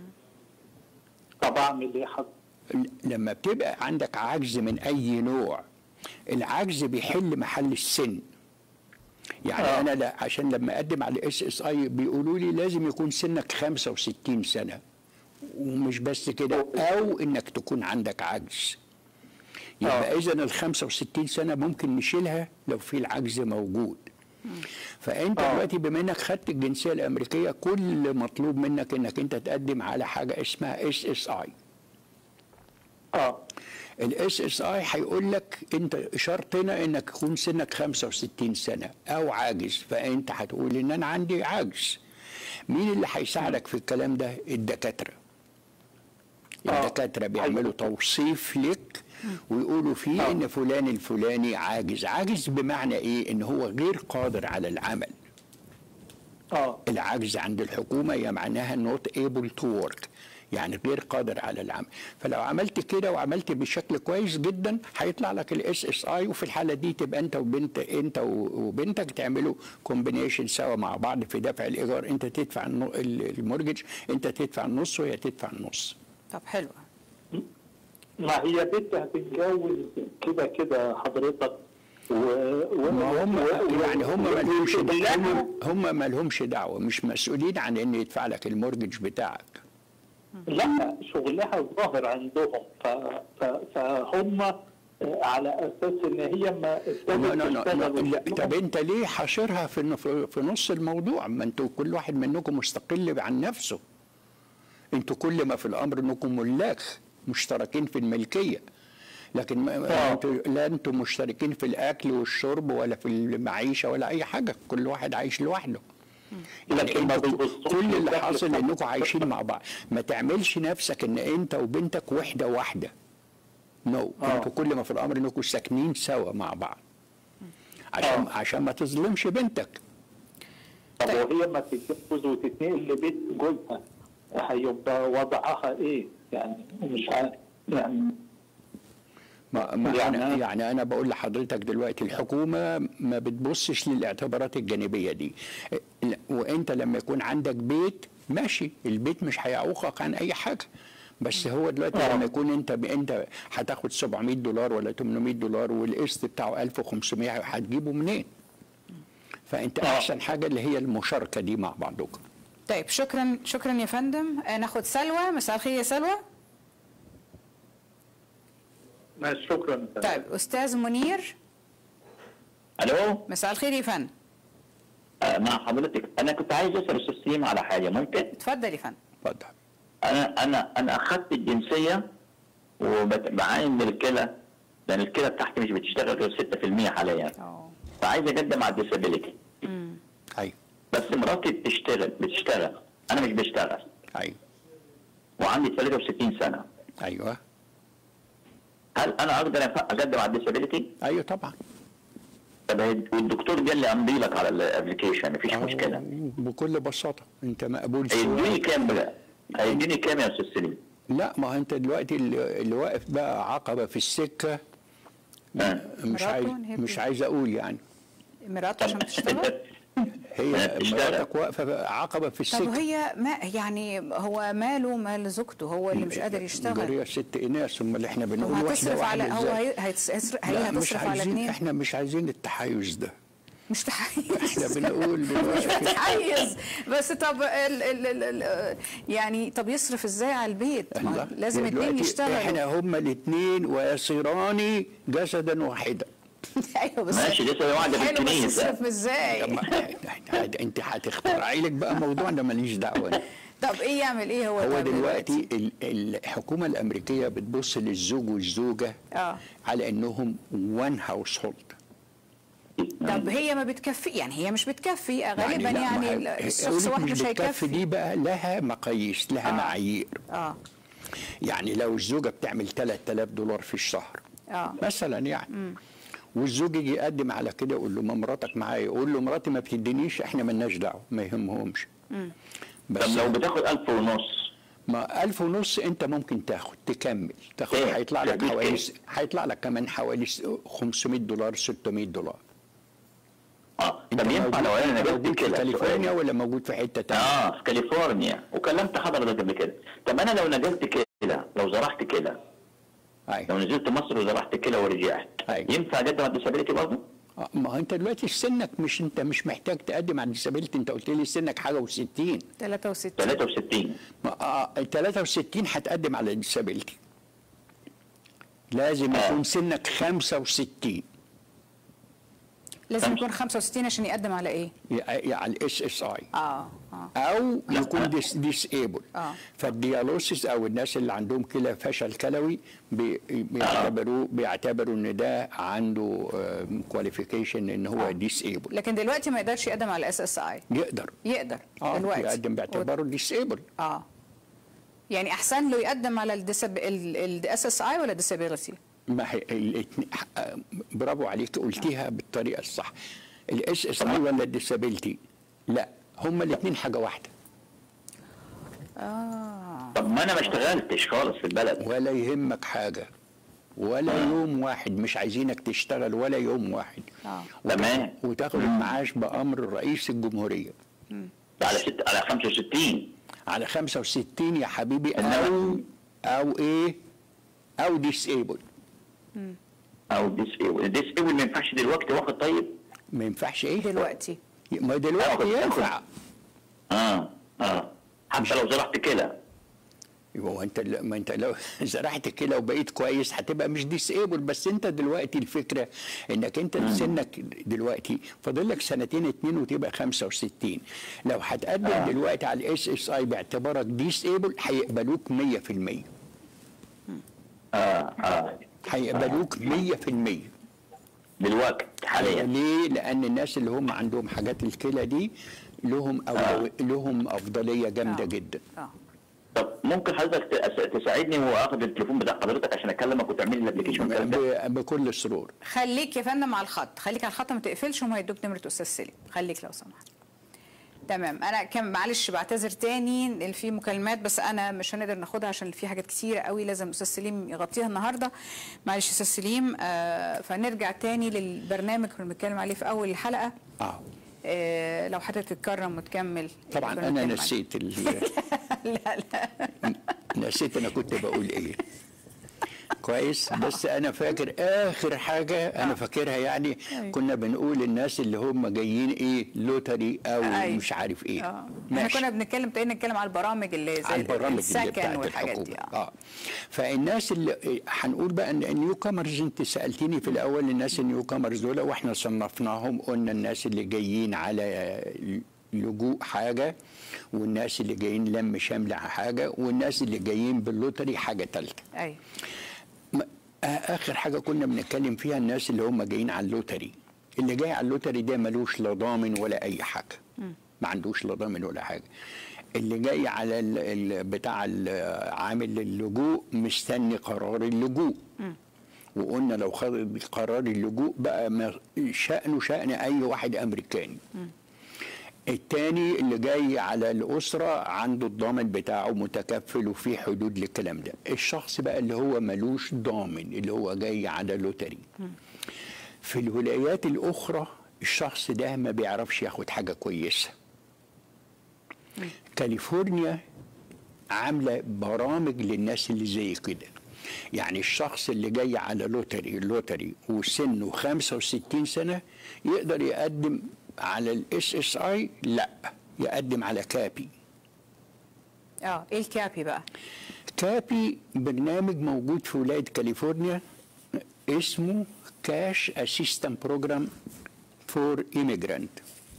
طب اعمل ايه حضرتك؟ لما بتبقى عندك عجز من اي نوع العجز بيحل محل السن يعني آه. انا لا عشان لما اقدم على اس اس اي بيقولوا لي لازم يكون سنك 65 سنه ومش بس كده او انك تكون عندك عجز يبقى اذا ال 65 سنه ممكن نشيلها لو في العجز موجود فانت آه. دلوقتي بما انك خدت الجنسيه الامريكيه كل مطلوب منك انك انت تقدم على حاجه اسمها اس اس اي اه الاس اس اي هيقول لك انت شرطنا انك يكون سنك 65 سنه او عاجز فانت هتقول ان انا عندي عجز مين اللي هيساعدك في الكلام ده الدكاتره آه. الدكاتره بيعملوا توصيف لك ويقولوا فيه ان فلان الفلاني عاجز عاجز بمعنى ايه ان هو غير قادر على العمل اه العجز عند الحكومه هي معناها not able to work يعني غير قادر على العمل فلو عملت كده وعملت بشكل كويس جدا هيطلع لك الاس اس اي وفي الحاله دي تبقى انت وبنت انت وبنتك تعملوا كومبينيشن سوا مع بعض في دفع الايجار انت تدفع النو- المورجج انت تدفع النص وهي تدفع النص طب حلو ما هي بنتي هتتجوز كده كده حضرتك و... و... ما هم و- يعني هم و- ما لهمش وكلها- دعوه هم ما لهمش دعوه مش مسؤولين عن ان يدفع لك المورجج بتاعك لا شغلها ظاهر عندهم ف... ف... فهم على اساس ان هي ما ابتدت لا لا لا, لا, تشتغل لا طب انت ليه حاشرها في الن- في في نص الموضوع ما انتوا كل واحد منكم مستقل عن نفسه انتوا كل ما في الامر انكم ملاك مشتركين في الملكيه لكن ما آه. انتوا لا انتوا مشتركين في الاكل والشرب ولا في المعيشه ولا اي حاجه كل واحد عايش لوحده يعني لكن ما انتوا بيبصوش كل اللي للدخل حاصل بتاعهم. انكم عايشين مع بعض ما تعملش نفسك ان انت وبنتك وحده واحده نو no. آه. انتوا كل ما في الامر انكم ساكنين سوا مع بعض عشان آه. عشان ما تظلمش بنتك طب وهي ما تتجوز وتتنقل لبيت جوزها هيبقى وضعها ايه؟ يعني مش عارف يعني ما ما يعني يعني, أنا- يعني انا بقول لحضرتك دلوقتي الحكومه ما بتبصش للاعتبارات الجانبيه دي لا، وانت لما يكون عندك بيت ماشي البيت مش هيعوقك عن اي حاجه بس هو دلوقتي آه. لما يكون انت انت هتاخد 700 دولار ولا 800 دولار والقسط بتاعه 1500 هتجيبه منين؟ فانت آه. احسن حاجه اللي هي المشاركه دي مع بعضكم طيب شكرا شكرا يا فندم آه، ناخد سلوى مساء الخير يا سلوى بس شكرا طيب استاذ منير الو مساء الخير يا فندم آه، مع حضرتك انا كنت عايز اسال استاذ سليم على حاجه ممكن اتفضل يا فندم اتفضل انا انا انا اخذت الجنسيه وبعاني من الكلى لان الكلى بتاعتي مش بتشتغل غير 6% حاليا اه فعايز اقدم على الديسابيلتي ايوه بس مراتي بتشتغل بتشتغل انا مش بشتغل ايوه وعندي 63 سنه ايوه هل انا اقدر أف- اقدم على الديسابيلتي؟ ايوه طبعا طب هي- والدكتور قال لي امضي لك على الابلكيشن مفيش أهو مشكله بكل بساطه انت مقبول سواء هيديني كام بقى؟ هيديني كام يا استاذ سليم؟ لا ما هو انت دلوقتي اللي اللي واقف بقى عقبه في السكه آه. مش مراته عايز هي مش عايز اقول يعني مراته عشان تشتغل هي بتشتغل. مراتك واقفه بقى عقبه في طب السكه وهي ما يعني هو ماله مال زوجته هو اللي مش قادر يشتغل جاريه ست اناس امال احنا طب بنقول واحده هتصرف على واحده هو ازاي هي هيتصرف هي لا مش هتصرف على عايزين اتنين احنا مش عايزين التحيز ده مش تحيز احنا بنقول مش دلوقتي بتحيز بس طب ال ال ال ال يعني طب يصرف ازاي على البيت ما هو الله. لازم اتنين دلوقتي يشتغلوا احنا هما الاثنين ويصيران جسدا واحدا ايوه بس ماشي لسه واحده في حلو بس الكنيسه يصرف ازاي طب ما- انت هتخترعي لك بقى موضوع ده ماليش دعوه طب ايه يعمل ايه هو هو طب دلوقتي ال- الحكومه الامريكيه بتبص للزوج والزوجه اه على انهم وان هاوس هولد طب هي ما بتكفي يعني هي مش بتكفي غالبا لا، يعني, ما هي- الشخص أقولك واحد مش مش بتكفي هيكفي دي بقى لها مقاييس لها آه. معايير اه يعني لو الزوجه بتعمل 3000 دولار في الشهر اه مثلا يعني والزوج يجي يقدم على كده يقول له ما مراتك معايا يقول له مراتي ما بتدينيش احنا مالناش دعوه ما يهمهمش بس طب لو بتاخد ألف ونص ما ألف ونص أنت ممكن تاخد تكمل تاخد إيه؟ هيطلع لك تديك حوالي إيه؟ هيطلع لك كمان حوالي 500 دولار 600 دولار اه أنت طب ينفع موجود- لو انا نجحت موجود في كده كاليفورنيا سؤال. ولا موجود في حتة تانية؟ اه في كاليفورنيا وكلمت حضرتك قبل كده طب انا لو نجحت كده لو زرعت كده لو أيوة. نزلت مصر وزرعت كده ورجعت أيوة. ينفع اقدم على الديسابيلتي برضه؟ آه، ما هو أنت دلوقتي سنك مش أنت مش محتاج تقدم على الديسابيلتي أنت قلت لي سنك حاجة و60 63 63 آه 63 هتقدم على الديسابيلتي لازم آه. يكون سنك 65 لازم يكون 65 عشان يقدم على ايه؟ يعني على الاس اس اي اه اه او يكون ديس ديسيبل آه. فالديالوسيس او الناس اللي عندهم كلى فشل كلوي بي- بيعتبروا بيعتبروا ان ده عنده كواليفيكيشن ان هو ديسيبل لكن دلوقتي ما يقدرش يقدم على الاس اس اي يقدر يقدر اه دلوقتي يقدم باعتباره ديسيبل اه يعني احسن له يقدم على الاس اس اي ولا disability؟ ما هي الاتنين- آه، برافو عليك قلتيها بالطريقه الصح الاس اس اي ولا الديسابيلتي لا هما الاثنين حاجه واحده اه طب ما انا ما اشتغلتش خالص في البلد ولا يهمك حاجة ولا يوم واحد مش عايزينك تشتغل ولا يوم واحد اه تمام وتاخد المعاش بأمر رئيس الجمهورية على ست على 65 على 65 يا حبيبي أو أو إيه أو ديسيبل او ديسيبل الديسيبل ما ينفعش دلوقتي واخد طيب ما ينفعش إيه دلوقتي ما دلوقتي آخد- آخد. ينفع اه اه حتى لو زرعت كده هو انت ل- ما انت لو زرعت كده وبقيت كويس هتبقى مش ديسيبل بس انت دلوقتي الفكره انك انت سنك دلوقتي فاضل لك سنتين اتنين وتبقى 65 لو هتقدم دلوقتي على الاس اس اي باعتبارك ديسيبل هيقبلوك 100% اه اه هيقبلوك 100% دلوقتي حاليا ليه؟ لان الناس اللي هم عندهم حاجات الكلى دي لهم أولو... لهم افضليه جامده آه. جدا اه طب ممكن حضرتك تس- تساعدني واخد التليفون بتاع حضرتك عشان اكلمك وتعمل لي الابلكيشن والكلام ده ب... بكل سرور خليك يا فندم على الخط خليك على الخط ما تقفلش وما يدوك نمره استاذ سليم خليك لو سمحت تمام انا كم معلش بعتذر تاني إن في مكالمات بس انا مش هنقدر ناخدها عشان في حاجات كتيره قوي لازم استاذ سليم يغطيها النهارده معلش استاذ سليم آه فنرجع تاني للبرنامج اللي بنتكلم عليه في اول الحلقه اه آه لو حضرتك تتكرم وتكمل طبعا كنا انا بنتكلم عليه. نسيت ال... لا لا نسيت انا كنت بقول ايه كويس بس انا فاكر اخر حاجه انا فاكرها يعني أيوة. كنا بنقول الناس اللي هم جايين ايه لوتري او أيوة. مش عارف ايه اه احنا ماشي. كنا بنتكلم ابتدينا نتكلم على البرامج اللي زي على البرامج اللي السكن بتاعت والحاجات الحكومه دي اه اه فالناس اللي هنقول بقى ان النيو كامرز انت سالتني في الاول الناس النيو كامرز دول واحنا صنفناهم قلنا الناس اللي جايين على لجوء حاجه والناس اللي جايين لم شمل حاجه والناس اللي جايين باللوتري حاجه ثالثه ايوه م- آ- اخر حاجه كنا بنتكلم فيها الناس اللي هم جايين على اللوتري اللي جاي على اللوتري ده ملوش لا ضامن ولا اي حاجه ما عندوش لا ضامن ولا حاجه اللي جاي على ال ال بتاع ال- عامل اللجوء مستني قرار اللجوء وقلنا لو خد قرار اللجوء بقى ما- شأنه شأن أي واحد أمريكاني التاني اللي جاي على الأسرة عنده الضامن بتاعه متكفل وفي حدود للكلام ده الشخص بقى اللي هو ملوش ضامن اللي هو جاي على لوتري في الولايات الأخرى الشخص ده ما بيعرفش ياخد حاجة كويسة كاليفورنيا عاملة برامج للناس اللي زي كده يعني الشخص اللي جاي على لوتري اللوتري وسنه 65 سنة يقدر يقدم على الاس اس اي لا يقدم على كابي اه ايه الكابي بقى كابي برنامج موجود في ولاية كاليفورنيا اسمه كاش اسيستنت بروجرام فور ايميجرانت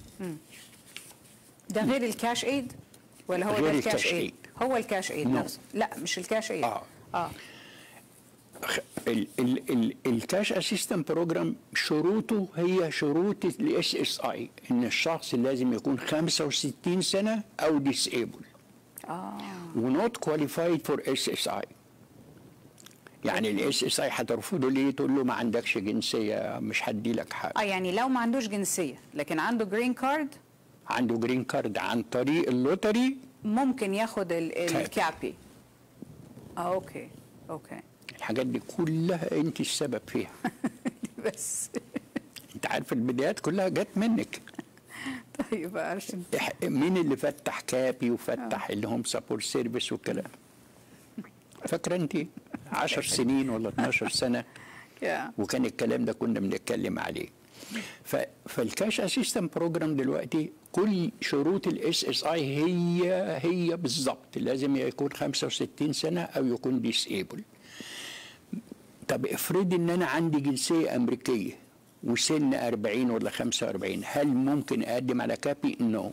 ده غير الكاش ايد ولا هو غير ده الكاش الكاش ايد ايد. هو الكاش ايد No. نفسه لا مش الكاش ايد آه. اه ال ال ال الكاش اسيستنت بروجرام شروطه هي شروط الاس اس اي ان الشخص لازم يكون 65 سنه او ديسيبل اه ونوت كواليفايد فور اس اس اي يعني الاس اس اي هترفضه ليه تقول له ما عندكش جنسيه مش هدي لك حاجه اه يعني لو ما عندوش جنسيه لكن عنده جرين كارد عنده جرين كارد عن طريق اللوتري ممكن ياخد ال- كابي. الكابي اه اوكي اوكي الحاجات دي كلها انت السبب فيها بس انت عارف البدايات كلها جت منك طيب عشان إح- مين اللي فتح كابي وفتح اللي هم سبورت سيرفيس والكلام فاكره انت 10 سنين ولا 12 سنه يا وكان الكلام ده كنا بنتكلم عليه ف... فالكاش اسيستنت بروجرام دلوقتي كل شروط الاس اس اي هي هي بالظبط لازم يكون 65 سنه او يكون ديسيبل طب افرض ان انا عندي جنسيه امريكيه وسن 40 ولا 45 هل ممكن اقدم على كابي؟ نو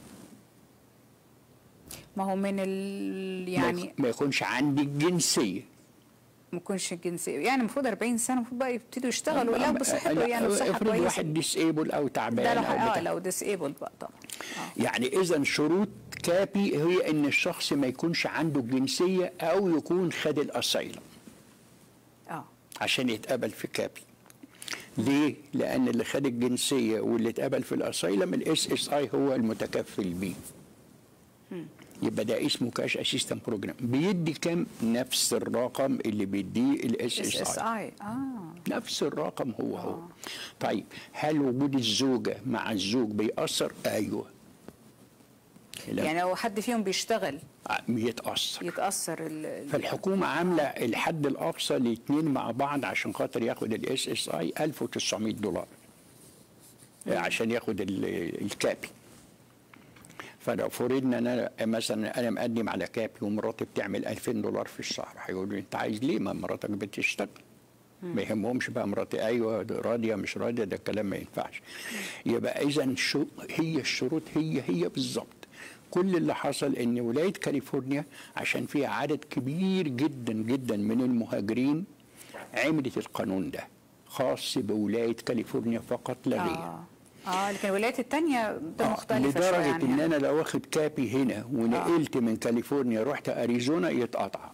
ما هو من ال يعني ما يكونش عندي الجنسيه ما يكونش الجنسيه يعني المفروض 40 سنه المفروض بقى يبتدوا يشتغلوا لو بصحته لا، يعني بصحه افرض كويسه واحد ديسيبل او ده تعبان لو او اه بتاع. لو ديسيبل بقى طبعا يعني اذا شروط كابي هي ان الشخص ما يكونش عنده الجنسيه او يكون خد الاسايلم اه عشان يتقبل في كابي ليه؟ لان اللي خد الجنسيه واللي اتقبل في الاسايلم الاس اس اي هو المتكفل بيه يبقى ده اسمه كاش اسيستنت بروجرام بيدي كام نفس الرقم اللي بيديه الاس اس اس اس اي اي اه نفس الرقم هو هو طيب هل وجود الزوجه مع الزوج بيأثر ايوه لا. يعني لو حد فيهم بيشتغل بيتأثر يتاثر ال- ال- فالحكومة عاملة الحد الأقصى الاثنين مع بعض عشان خاطر ياخد الاس اس اي 1900 دولار عشان ياخد ال- الكابي فلو فرضنا ان انا مثلا انا مقدم على كابي ومراتي بتعمل 2000 دولار في الشهر هيقولوا لي انت عايز ليه ما مراتك بتشتغل ما يهمهمش بقى مراتي ايوه ده راضيه مش راضيه ده الكلام ما ينفعش يبقى اذا شو هي الشروط هي هي بالظبط كل اللي حصل ان ولايه كاليفورنيا عشان فيها عدد كبير جدا جدا من المهاجرين عملت القانون ده خاص بولايه كاليفورنيا فقط لا غير اه اه لكن الولايات الثانيه ده مختلفه لدرجه شويه يعني ان انا لو واخد كابي هنا ونقلت من كاليفورنيا رحت اريزونا يتقطع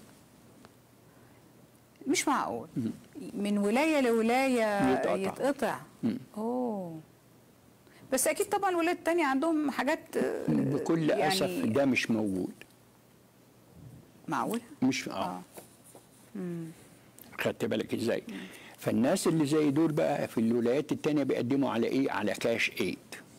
مش معقول من ولايه لولايه يتقطع. يتقطع اوه بس اكيد طبعا الولاد التانية عندهم حاجات آه، بكل يعني اسف ده مش موجود معقول مش اه خدت بالك ازاي فالناس اللي زي دول بقى في الولايات التانية بيقدموا على ايه على كاش ايد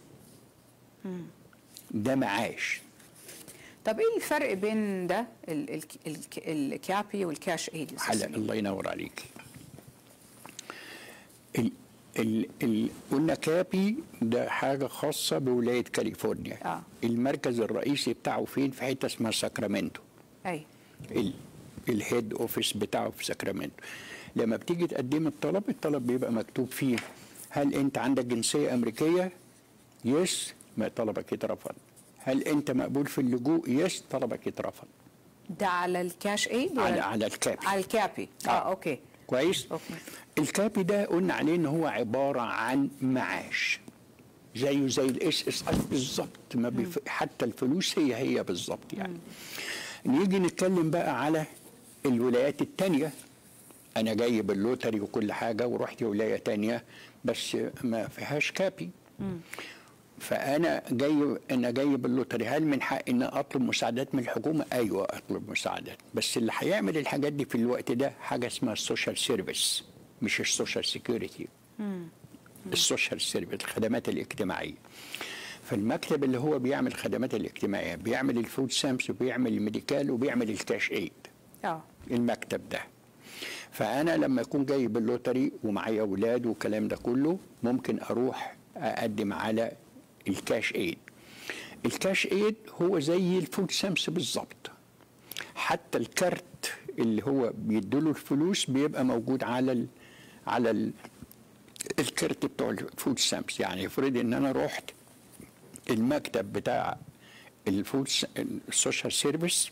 ده معاش طب ايه الفرق بين ده ال- ال- ال- الكابي والكاش ايد يا أستاذ حلق سليم؟ الله ينور عليك ال ال ال قلنا كابي ده حاجة خاصة بولاية كاليفورنيا آه. المركز الرئيسي بتاعه فين في حتة اسمها ساكرامنتو اي ال الهيد اوفيس بتاعه في ساكرامنتو لما بتيجي تقدم الطلب الطلب بيبقى مكتوب فيه هل انت عندك جنسية امريكية يس ما طلبك يترفض هل انت مقبول في اللجوء يس طلبك يترفض ده على الكاش ايد على ولا على الكابي على الكابي اه, آه. اوكي كويس اوكي الكابي ده قلنا عليه ان هو عباره عن معاش زيه زي الاس اس اي بالظبط ما بيف... حتى الفلوس هي هي بالظبط يعني نيجي نتكلم بقى على الولايات التانية انا جاي باللوتري وكل حاجه ورحت ولايه تانية بس ما فيهاش كابي فانا جاي انا جاي باللوتري هل من حقي ان اطلب مساعدات من الحكومه ايوه اطلب مساعدات بس اللي هيعمل الحاجات دي في الوقت ده حاجه اسمها السوشيال سيرفيس مش السوشيال سيكيورتي السوشيال سيرفيس الخدمات الاجتماعيه فالمكتب اللي هو بيعمل الخدمات الاجتماعيه بيعمل الفود سامس وبيعمل الميديكال وبيعمل الكاش ايد اه المكتب ده فانا لما اكون جاي باللوتري ومعايا اولاد والكلام ده كله ممكن اروح اقدم على الكاش ايد الكاش ايد هو زي الفود سامس بالظبط حتى الكارت اللي هو بيديله الفلوس بيبقى موجود على ال على ال الكارت بتوع الفود سامس يعني افرض ان انا رحت المكتب بتاع الفود س- السوشيال سيرفيس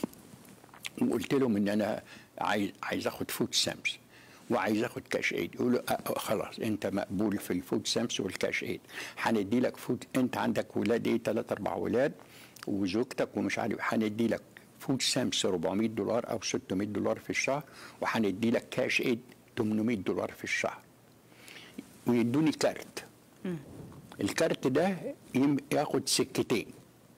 وقلت لهم ان انا عايز عايز اخد فود سامس وعايز اخد كاش ايد يقولوا أه أه خلاص انت مقبول في الفود سامس والكاش ايد هندي لك فود انت عندك ولاد ايه ثلاث اربع ولاد وزوجتك ومش عارف هندي لك فود سامس 400 دولار او 600 دولار في الشهر وهندي لك كاش ايد 800 دولار في الشهر ويدوني كارت الكارت ده يم- ياخد سكتين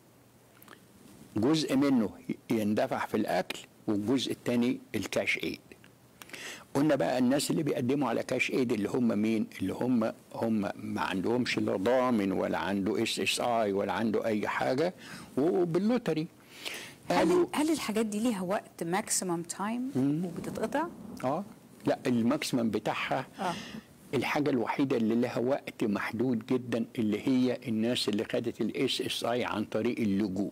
جزء منه يندفع في الاكل والجزء الثاني الكاش ايد قلنا بقى الناس اللي بيقدموا على كاش ايد اللي هم مين اللي هم هم ما عندهمش لا ضامن ولا عنده اس اس اي ولا عنده اي حاجه وباللوتري قالوا هل هل الحاجات دي ليها وقت ماكسيمم تايم وبتتقطع؟ اه لا الماكسيمم بتاعها اه الحاجة الوحيدة اللي لها وقت محدود جدا اللي هي الناس اللي خدت الاس اس اي عن طريق اللجوء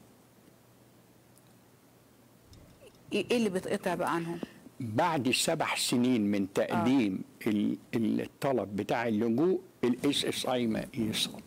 ايه إيه اللي بتقطع بقى عنهم؟ بعد سبع سنين من تقديم ال- الطلب بتاع اللجوء الاس اس اي ما يسقط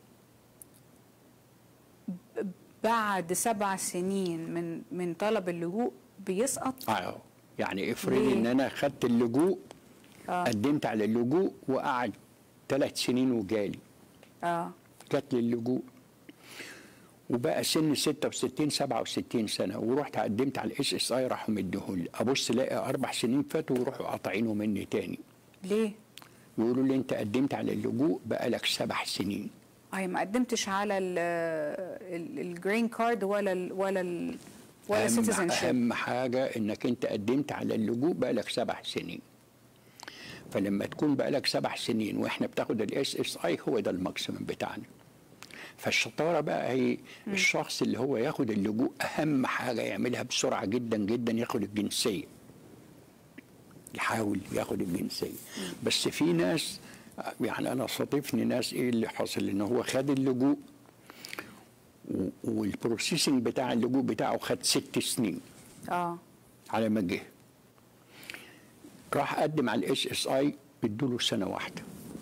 بعد سبع سنين من من طلب اللجوء بيسقط اه يعني افرض ليه؟ ان انا خدت اللجوء اه قدمت على اللجوء وقعد ثلاث سنين وجالي اه جات لي اللجوء وبقى سن 66 67 سنه ورحت قدمت على الاس اس اي راحوا مديهولي ابص الاقي اربع سنين فاتوا ويروحوا قاطعينه مني تاني ليه؟ يقولوا لي انت قدمت على اللجوء بقالك سبع سنين اي ما قدمتش على الجرين كارد ولا ال ولا ال ولا أهم, سيتيزن شيب اهم حاجه انك انت قدمت على اللجوء بقالك سبع سنين فلما تكون بقالك سبع سنين واحنا بتاخد الاس اس اي هو ده الماكسيمم بتاعنا فالشطاره بقى هي الشخص اللي هو ياخد اللجوء اهم حاجه يعملها بسرعه جدا جدا ياخد الجنسيه يحاول ياخد الجنسيه بس في ناس يعني انا صادفني ناس ايه اللي حصل ان هو خد اللجوء و- والبروسيسنج بتاع اللجوء بتاعه خد ست سنين اه على ما جه راح قدم على الاس اس اي ادوا سنه واحده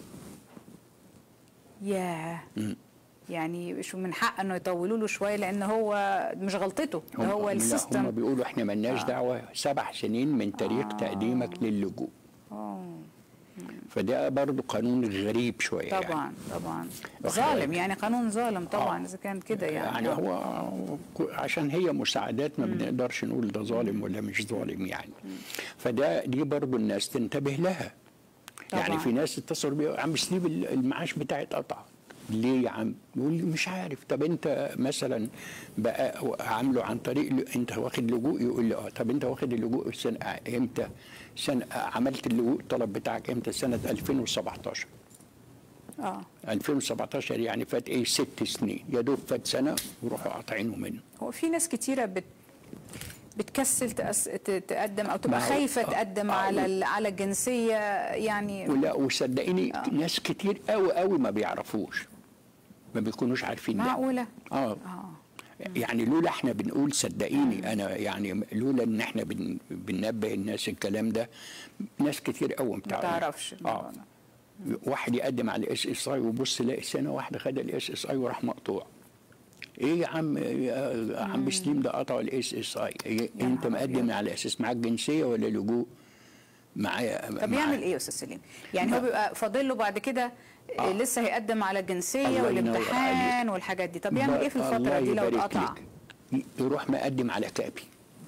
ياه يعني شو من حق انه يطولوا له شويه لان هو مش غلطته ده هو لا، هم السيستم بيقولوا احنا ملناش آه. دعوه سبع سنين من تاريخ آه. تقديمك للجوء آه. فده برضو قانون غريب شويه يعني. طبعا طبعا واخد ظالم بالك؟ يعني قانون ظالم طبعا آه. اذا كان كده يعني, يعني آه. هو عشان هي مساعدات ما بنقدرش نقول ده ظالم ولا مش ظالم يعني فده دي برضو الناس تنتبه لها طبعاً. يعني في ناس اتصلوا بيا عم سليب المعاش بتاعي اتقطع ليه يا عم؟ يقول لي مش عارف طب انت مثلا بقى عامله عن طريق ل- انت واخد لجوء يقول لي اه طب انت واخد اللجوء سنة امتى؟ سنة عملت اللجوء الطلب بتاعك امتى؟ سنة 2017 اه 2017 يعني فات ايه ست سنين يا دوب فات سنة وروحوا قاطعينه منه هو في ناس كتيرة بت بتكسل تأس... ت- تقدم او ما تبقى هو- خايفه آه، تقدم آه، على و- ال- على الجنسيه يعني ولا وصدقيني ناس كتير قوي قوي ما بيعرفوش ما بيكونوش عارفين ده. معقوله اه يعني لولا احنا بنقول صدقيني انا يعني لولا ان احنا بن بننبه الناس الكلام ده ناس كتير قوي ما بتعرف تعرفش اه واحد يقدم على الاس اس اي وبص يلاقي سنه واحده خد الاس اس اي وراح مقطوع ايه يا عم يا عم سليم ده قطع الاس اس اي إيه انت مقدم على اساس معاك جنسيه ولا لجوء معايا طب معايا- يعمل ايه يا استاذ سليم؟ يعني هو بيبقى فاضل له بعد كده آه. لسه هيقدم على الجنسيه الله ينور والامتحان عليك. والحاجات دي طب يعمل ايه في الفتره الله دي لو يبارك اتقطع؟ لك. يروح مقدم على كابي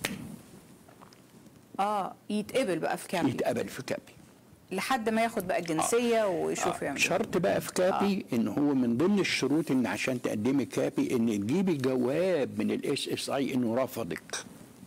اه يتقبل بقى في كامل يتقبل في كابي لحد ما ياخد بقى الجنسيه ويشوف آه، يعمل إيه. شرط بقى في كابي ان هو من ضمن الشروط ان عشان تقدمي كابي ان تجيبي جواب من الاس اس اي انه رفضك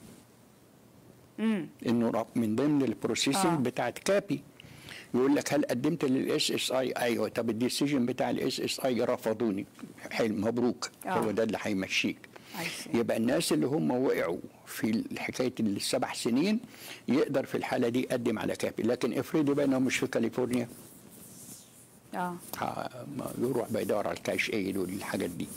امم انه رف- من ضمن البروسيسنج آه. بتاعت كابي يقول لك هل قدمت للاس اس اي ايوه طب الديسيجن بتاع الاس اس اي رفضوني حلو مبروك آه. هو ده اللي هيمشيك I see. يبقى الناس اللي هم وقعوا في حكايه السبع سنين يقدر في الحاله دي يقدم على كابي لكن افرضي بقى انه مش في كاليفورنيا اه ها- ما يروح بقى يدور على الكاش ايد والحاجات دي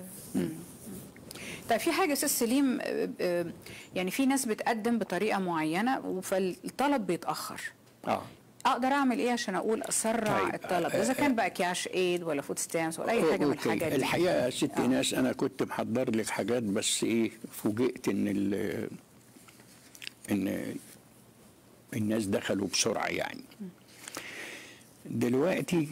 طيب في حاجه يا استاذ سليم آه، آه، يعني في ناس بتقدم بطريقه معينه فالطلب بيتاخر اه اقدر اعمل ايه عشان اقول اسرع طيب، الطلب آه، اذا آه، كان بقى كاش ايد ولا فود ستامس ولا اي حاجه من أوكي. الحاجات دي الحقيقه يا ست ناس انا كنت محضر لك حاجات بس ايه فوجئت ان ال ان الناس دخلوا بسرعه يعني دلوقتي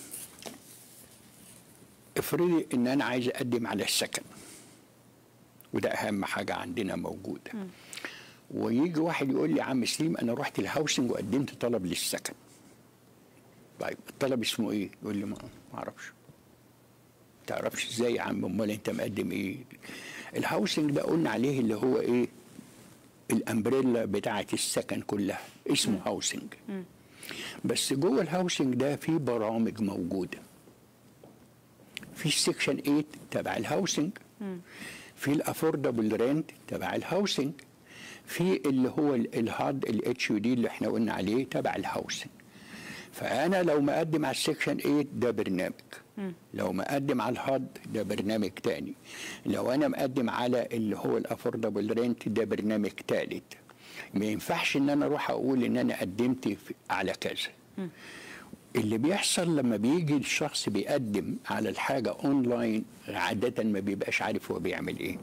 افرضي ان انا عايز اقدم على السكن وده اهم حاجه عندنا موجوده ويجي واحد يقول لي يا عم سليم انا رحت الهاوسنج وقدمت طلب للسكن طيب الطلب اسمه ايه؟ يقول لي ما ما اعرفش تعرفش ازاي يا عم امال انت مقدم ايه؟ الهاوسنج ده قلنا عليه اللي هو ايه؟ الامبريلا بتاعه السكن كلها اسمه هاوسنج بس جوه الهاوسنج ده في برامج موجوده في السكشن 8 تبع الهاوسنج في الافوردبل رينت تبع الهاوسنج في اللي هو ال- الهاد الاتش يو دي اللي احنا قلنا عليه تبع الهاوسنج فانا لو مقدم على السكشن 8 ده برنامج لو مقدم على الهاد ده برنامج تاني لو انا مقدم على اللي هو الافوردبل رينت ده برنامج تالت ما ينفعش ان انا اروح اقول ان انا قدمت في- على كذا اللي بيحصل لما بيجي الشخص بيقدم على الحاجة اونلاين عادة ما بيبقاش عارف هو بيعمل ايه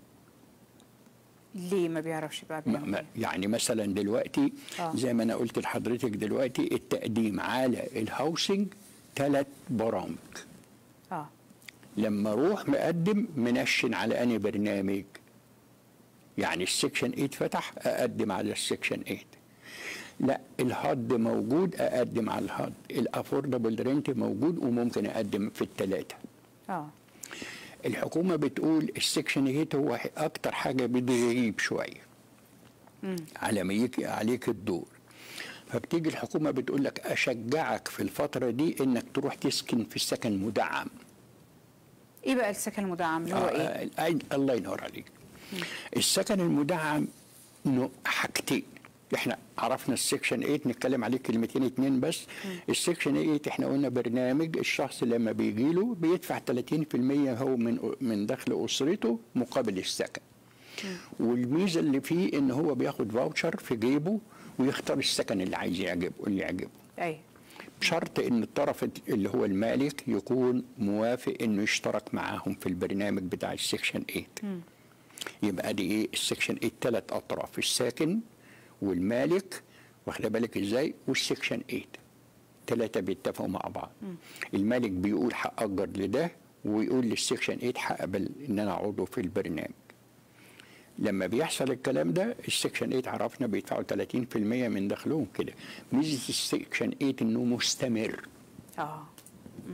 ليه ما بيعرفش بقى ما- بيعمل ما- إيه؟ يعني مثلا دلوقتي آه. زي ما انا قلت لحضرتك دلوقتي التقديم على الهاوسنج ثلاث برامج اه لما اروح مقدم منشن على اني برنامج يعني السكشن 8 فتح اقدم على السكشن 8 لا الهاد موجود اقدم على الهاد الافوردبل رينت موجود وممكن اقدم في الثلاثه اه الحكومه بتقول السكشن 8 هو اكتر حاجه بتغيب شويه على ما يجي عليك الدور فبتيجي الحكومه بتقول لك اشجعك في الفتره دي انك تروح تسكن في السكن مدعم ايه بقى السكن المدعم اللي هو آه، ايه؟ آه، آه، الله ينور عليك السكن المدعم انه حاجتين احنا عرفنا السكشن 8 نتكلم عليه كلمتين اتنين بس السكشن 8 احنا قلنا برنامج الشخص لما بيجي له بيدفع 30% هو من من دخل اسرته مقابل السكن والميزه اللي فيه ان هو بياخد فاوتشر في جيبه ويختار السكن اللي عايز يعجبه اللي يعجبه اي بشرط ان الطرف اللي هو المالك يكون موافق انه يشترك معاهم في البرنامج بتاع السكشن 8 يبقى دي ايه السكشن 8 ثلاث اطراف الساكن والمالك واخد بالك ازاي والسكشن 8 ثلاثه بيتفقوا مع بعض المالك بيقول هاجر لده ويقول للسكشن 8 هقبل ان انا عضو في البرنامج لما بيحصل الكلام ده السكشن 8 عرفنا بيدفعوا 30% من دخلهم كده ميزه السكشن 8 انه مستمر اه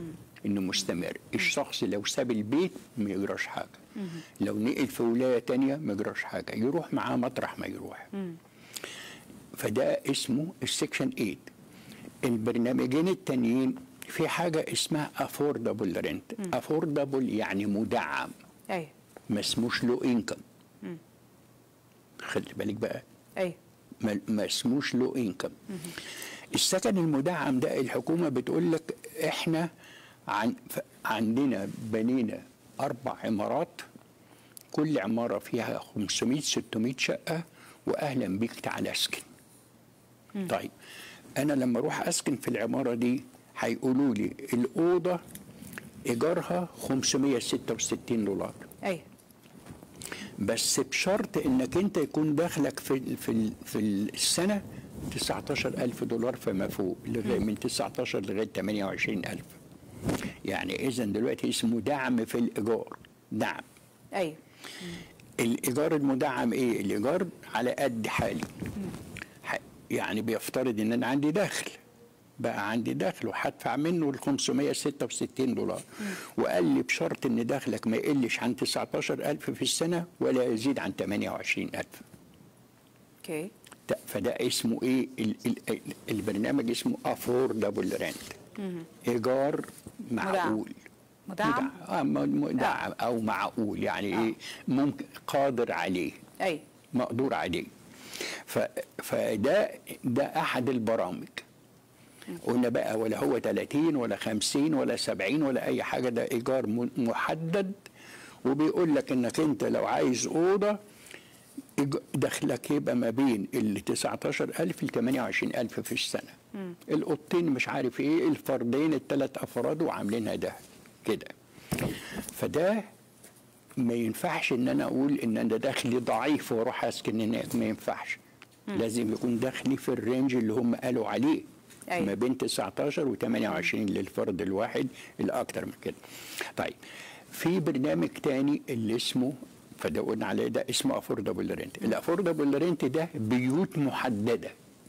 انه مستمر الشخص لو ساب البيت ما يجراش حاجه لو نقل في ولايه تانية ما يجراش حاجه يروح معاه مطرح ما يروح فده اسمه السكشن 8 البرنامجين التانيين في حاجه اسمها افوردبل رينت افوردبل يعني مدعم ايوه ما اسموش له انكم خلي بالك بقى ايوه ما ما اسموش له انكم السكن المدعم ده الحكومه بتقول لك احنا عن ف- عندنا بنينا اربع عمارات كل عماره فيها 500 600 شقه واهلا بيك تعال اسكن طيب انا لما اروح اسكن في العماره دي هيقولوا لي الاوضه ايجارها 566 دولار ايوه بس بشرط انك انت يكون دخلك في ال- في ال- في السنه 19000 دولار فما فوق لغايه من 19 لغايه 28000 يعني اذا دلوقتي اسمه دعم في الايجار دعم ايوه الايجار المدعم ايه الايجار على قد حالي ح- يعني بيفترض ان انا عندي دخل بقى عندي دخل وهدفع منه ال 566 دولار وقال لي بشرط ان دخلك ما يقلش عن 19000 في السنه ولا يزيد عن 28000 اوكي ت- فده اسمه ايه ال ال ال البرنامج اسمه افوردبل رنت ايجار معقول مدعم آه م- مدعم او معقول يعني ايه ممكن قادر عليه ايوه مقدور عليه ف فده ده احد البرامج قلنا بقى ولا هو 30 ولا 50 ولا 70 ولا اي حاجه ده ايجار م- محدد وبيقول لك انك انت لو عايز اوضه إيج- دخلك يبقى ما بين ال 19000 ل 28000 في السنه الاوضتين مش عارف ايه الفردين الثلاث افراد وعاملينها ده كده فده ما ينفعش ان انا اقول ان انا دخلي ضعيف واروح اسكن هناك ما ينفعش لازم يكون دخلي في الرينج اللي هم قالوا عليه أيوة. ما بين 19 و 28 للفرد الواحد الاكتر من كده طيب في برنامج تاني اللي اسمه فده قلنا عليه ده اسمه افوردبل رينت الافوردبل رينت ده بيوت محدده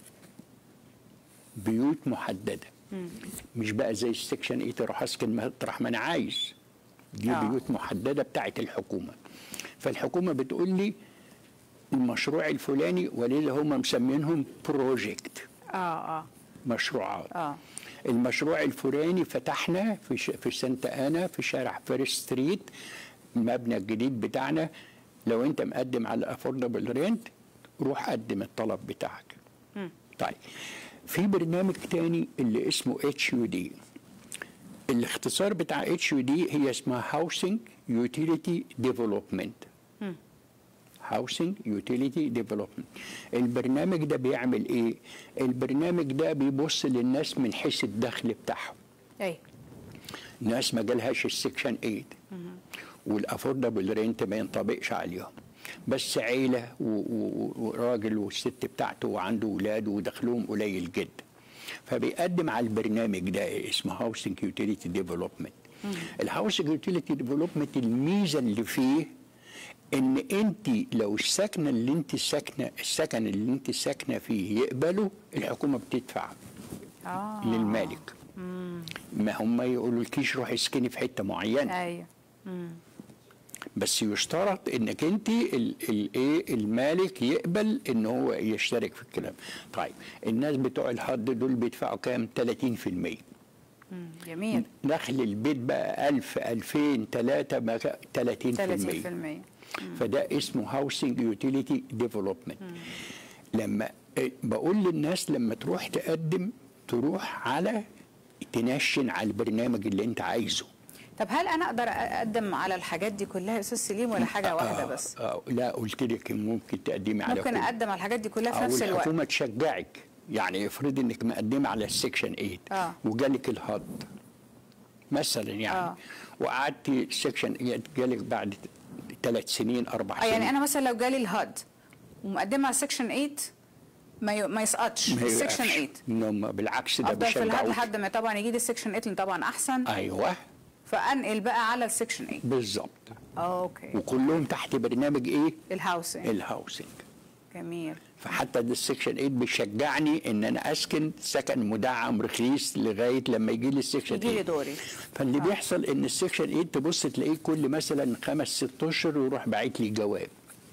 بيوت محدده مش بقى زي السكشن 8 اروح اسكن مطرح ما انا عايز دي آه. آه. بيوت محدده بتاعت الحكومه فالحكومه بتقول لي المشروع الفلاني ولذا هم مسمينهم بروجكت اه اه مشروعات اه المشروع الفلاني فتحنا في ش... في سانتا انا في شارع فيرست ستريت المبنى الجديد بتاعنا لو انت مقدم على افوردبل رينت روح قدم الطلب بتاعك طيب في برنامج تاني اللي اسمه اتش يو دي الاختصار بتاع اتش يو دي هي اسمها هاوسنج يوتيليتي ديفلوبمنت هاوسنج يوتيليتي ديفلوبمنت البرنامج ده بيعمل ايه البرنامج ده بيبص للناس من حيث الدخل بتاعهم ايوه ناس ما جالهاش السكشن 8 والافوردبل رينت ما ينطبقش عليهم بس عيله و- و- وراجل والست بتاعته وعنده اولاد ودخلهم قليل جدا فبيقدم على البرنامج ده اسمه هاوسنج يوتيليتي ديفلوبمنت الهاوسنج يوتيليتي ديفلوبمنت الميزه اللي فيه ان انت لو السكنه اللي انت ساكنه السكن اللي انت ساكنه فيه يقبله الحكومه بتدفع اه للمالك ما هم يقولوا لكيش روح اسكني في حته معينه ايوه بس يشترط انك انت الايه المالك يقبل ان هو يشترك في الكلام طيب الناس بتوع الحد دول بيدفعوا كام 30% مم. جميل دخل البيت بقى 1000 2000 3 بقى 30% 30% فده اسمه هاوسنج يوتيليتي ديفلوبمنت لما إيه، بقول للناس لما تروح تقدم تروح على تنشن على البرنامج اللي انت عايزه طب هل انا اقدر اقدم على الحاجات دي كلها يا استاذ سليم ولا حاجه واحده آه، بس آه لا قلت لك ممكن تقدمي على ممكن كل. اقدم على الحاجات دي كلها في او نفس الوقت الحكومه تشجعك يعني افرض انك مقدمه على السكشن 8 آه. وجالك الهض مثلا يعني آه. وقعدتي سكشن 8 جالك بعد ثلاث سنين اربع اه سنين يعني انا مثلا لو جالي الهاد ومقدمه على سكشن 8 ما ي... ما يسقطش ما في السكشن يوقفش. 8 انهم بالعكس ده افضل في الهاد بيشجعوك لحد ما طبعا يجي لي السكشن 8 اللي طبعا احسن ايوه فانقل بقى على السكشن 8 بالظبط اوكي وكلهم تحت برنامج ايه الهاوسنج الهاوسنج جميل فحتى ده السكشن 8 بيشجعني ان انا اسكن سكن مدعم رخيص لغايه لما يجي لي السكشن يجي لي 8 دوري فاللي بيحصل ان السكشن 8 تبص تلاقيه كل مثلا خمس ست اشهر ويروح باعت لي جواب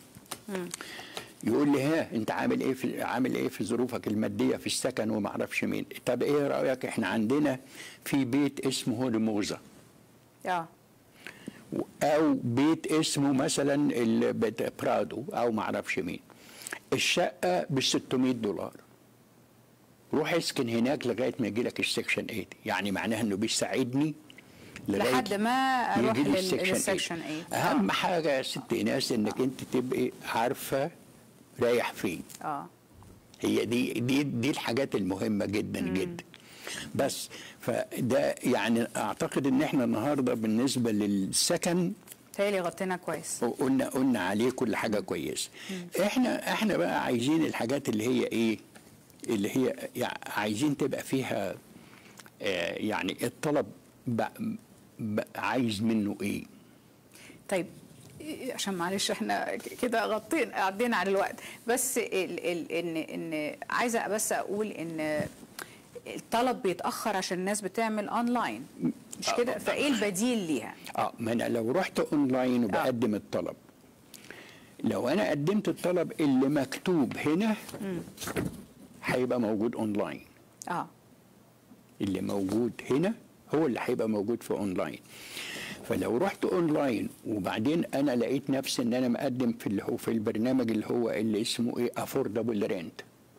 يقول لي ها انت عامل ايه في عامل ايه في ظروفك الماديه في السكن وما اعرفش مين طب ايه رايك احنا عندنا في بيت اسمه ريموزا اه او بيت اسمه مثلا ال- بت- برادو او ما اعرفش مين الشقه ب 600 دولار روح اسكن هناك لغايه ما يجي لك السكشن 8 يعني معناها انه بيساعدني لغاية لحد ما اروح يجي لي لل- السكشن للسكشن 8 8 اهم حاجه يا ست ايناس انك انت تبقي عارفه رايح فين اه هي دي دي دي الحاجات المهمه جدا جدا بس فده يعني اعتقد ان احنا النهارده بالنسبه للسكن تهيألي غطينا كويس قلنا قلنا عليه كل حاجه كويسه احنا احنا بقى عايزين الحاجات اللي هي ايه اللي هي يعني عايزين تبقى فيها آه يعني الطلب بقى بقى عايز منه ايه طيب إيه، عشان معلش احنا ك- كده غطينا عدينا على الوقت بس ال ال ان ان عايزه بس اقول ان الطلب بيتاخر عشان الناس بتعمل اونلاين مش كده فايه البديل ليها اه ما انا لو رحت اونلاين وبقدم الطلب لو انا قدمت الطلب اللي مكتوب هنا هيبقى موجود اونلاين اه اللي موجود هنا هو اللي هيبقى موجود في اونلاين فلو رحت اونلاين وبعدين انا لقيت نفسي ان انا مقدم في اللي هو في البرنامج اللي هو اللي اسمه ايه افوردبل رينت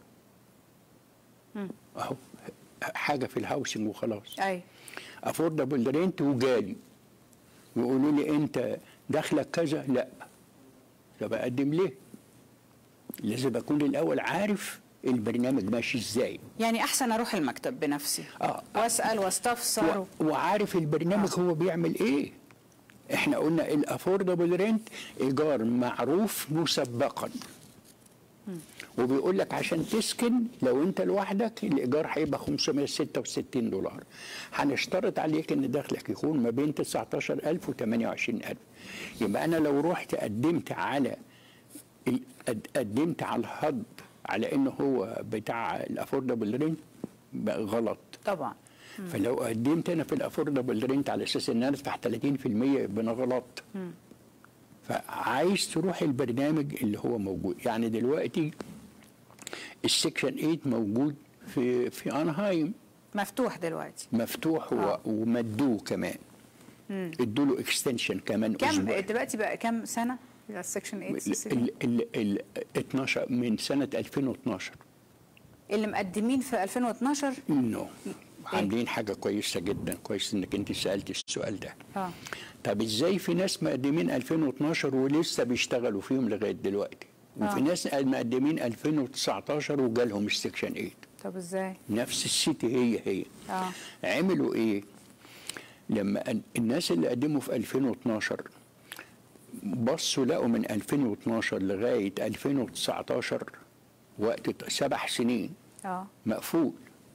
اهو حاجه في الهاوسنج وخلاص اي افوردبل رينت وجالي يقولوا لي انت دخلك كذا لا طب اقدم ليه لازم اكون الاول عارف البرنامج ماشي ازاي يعني احسن اروح المكتب بنفسي اه واسال واستفسر و- وعارف البرنامج هو بيعمل ايه احنا قلنا الافوردبل رينت ايجار معروف مسبقا وبيقول لك عشان تسكن لو انت لوحدك الايجار هيبقى 566 دولار هنشترط عليك ان دخلك يكون ما بين 19000 و 28000 يبقى انا لو رحت قدمت على ال- قد- قدمت على الهض على انه هو بتاع الافوردبل رينت بقى غلط طبعا فلو قدمت انا في الافوردبل رينت على اساس ان انا ادفع 30% يبقى انا غلط فعايز تروح البرنامج اللي هو موجود يعني دلوقتي السكشن 8 موجود في في انهايم مفتوح دلوقتي مفتوح و- ومدوه كمان ادوا له اكستنشن كمان كم اسبوع دلوقتي بقى كم سنه السكشن 8 ال ال ال 12 من سنه 2012 اللي مقدمين في 2012 انه عاملين حاجه كويسه جدا كويس انك انت سالت السؤال ده اه طب ازاي في ناس مقدمين 2012 ولسه بيشتغلوا فيهم لغايه دلوقتي وفي آه. ناس مقدمين 2019 وجالهم السكشن 8 طب ازاي نفس السيتي هي هي اه عملوا ايه لما ال- الناس اللي قدموا في 2012 بصوا لقوا من 2012 لغايه 2019 وقت ت- سبع سنين اه مقفول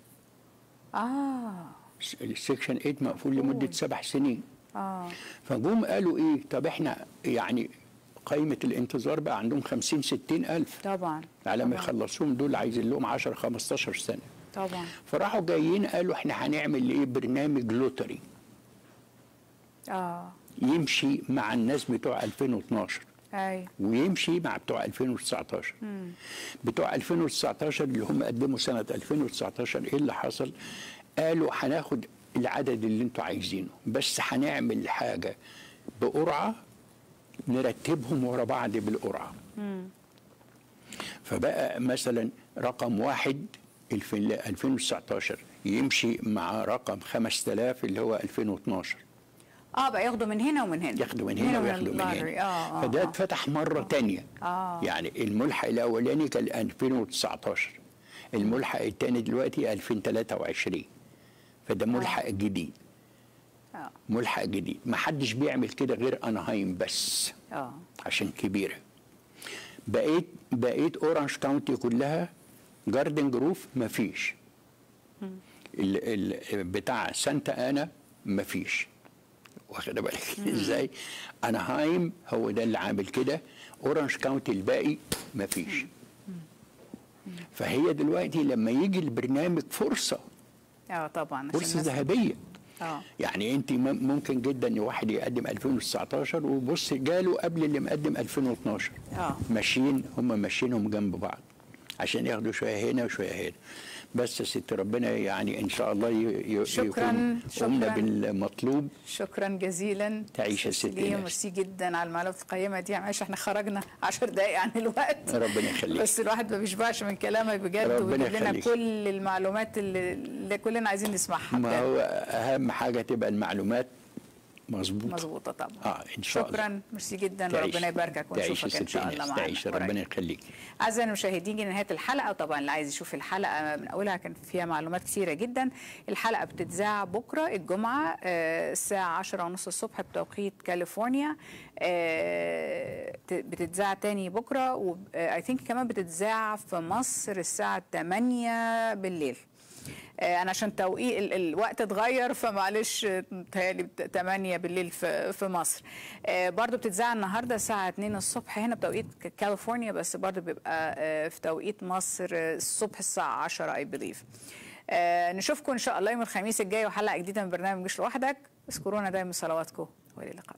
اه س- السكشن 8 مقفول لمده سبع سنين اه فجم قالوا ايه طب احنا يعني قائمة الانتظار بقى عندهم 50 60 ألف طبعا على ما طبعاً. يخلصوهم دول عايزين لهم 10 15 سنة طبعا فراحوا جايين قالوا احنا هنعمل ايه برنامج لوتري اه يمشي مع الناس بتوع 2012 اي ويمشي مع بتوع 2019 بتوع 2019 اللي هم قدموا سنة 2019 ايه اللي حصل قالوا هناخد العدد اللي انتوا عايزينه بس هنعمل حاجة بقرعة نرتبهم ورا بعض بالقرعة فبقى مثلا رقم واحد الف- 2019 يمشي مع رقم 5000 اللي هو 2012 اه بقى ياخدوا من هنا ومن هنا ياخدوا من هنا ومن وياخدوا من اللottery. هنا اه اه فده آه. اتفتح مرة تانية آه. يعني الملحق الأولاني كان 2019 الملحق التاني دلوقتي 2023 فده ملحق جديد اه ملحق جديد ما حدش بيعمل كده غير انهايم بس اه عشان كبيرة بقيت بقيت اورانج كاونتي كلها جاردن جروف مفيش ال ال بتاع سانتا انا مفيش واخد بالك ازاي انهايم هو ده اللي عامل كده اورانج كاونتي الباقي مفيش فهي دلوقتي لما يجي البرنامج فرصه اه طبعا عشان فرصه الناس- ذهبيه اه يعني انت م- ممكن جدا واحد يقدم 2019 وبص جاله قبل اللي مقدم 2012 اه ماشيين هم ماشيينهم جنب بعض عشان ياخدوا شويه هنا وشويه هنا بس يا ست ربنا يعني ان شاء الله ي- ي- شكراً، يكون قمنا شكراً. بالمطلوب شكرا جزيلا تعيش يا ست ليه إيناس. ميرسي جدا على المعلومات القيمه دي معلش احنا خرجنا 10 دقائق عن الوقت ربنا يخليك. بس الواحد ما بيشبعش من كلامك بجد ربنا وبيجيب لنا يخليك. كل المعلومات اللي, اللي كلنا عايزين نسمعها ما بجد. هو اهم حاجه تبقى المعلومات مظبوطه مظبوطه طبعا اه ان شاء الله شكرا ميرسي جدا تعيش- وربنا يباركك تعيش ونشوفك يا ان ست شاء إيناس، الله معانا تعيش قريب. ربنا يخليك أعزائي المشاهدين جينا نهاية الحلقة وطبعا اللي عايز يشوف الحلقة من أولها كان فيها معلومات كثيرة جدا الحلقة بتتذاع بكرة الجمعة آه، الساعة عشرة ونص الصبح بتوقيت كاليفورنيا آه، ت- بتتذاع تاني بكرة وآي ثينك كمان بتتذاع في مصر الساعة 8 بالليل آه، انا عشان توقيت ال- الوقت اتغير فمعلش آه، متهيألي 8 بالليل في في مصر آه، برضو بتتذاع النهارده الساعه 2 الصبح هنا بتوقيت ك- كاليفورنيا بس برضو بيبقى آه، في توقيت مصر آه، الصبح الساعه 10 اي بليف نشوفكم ان شاء الله يوم الخميس الجاي وحلقه جديده من برنامج مش لوحدك اذكرونا دايما صلواتكم والى اللقاء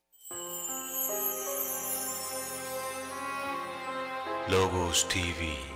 Logos TV.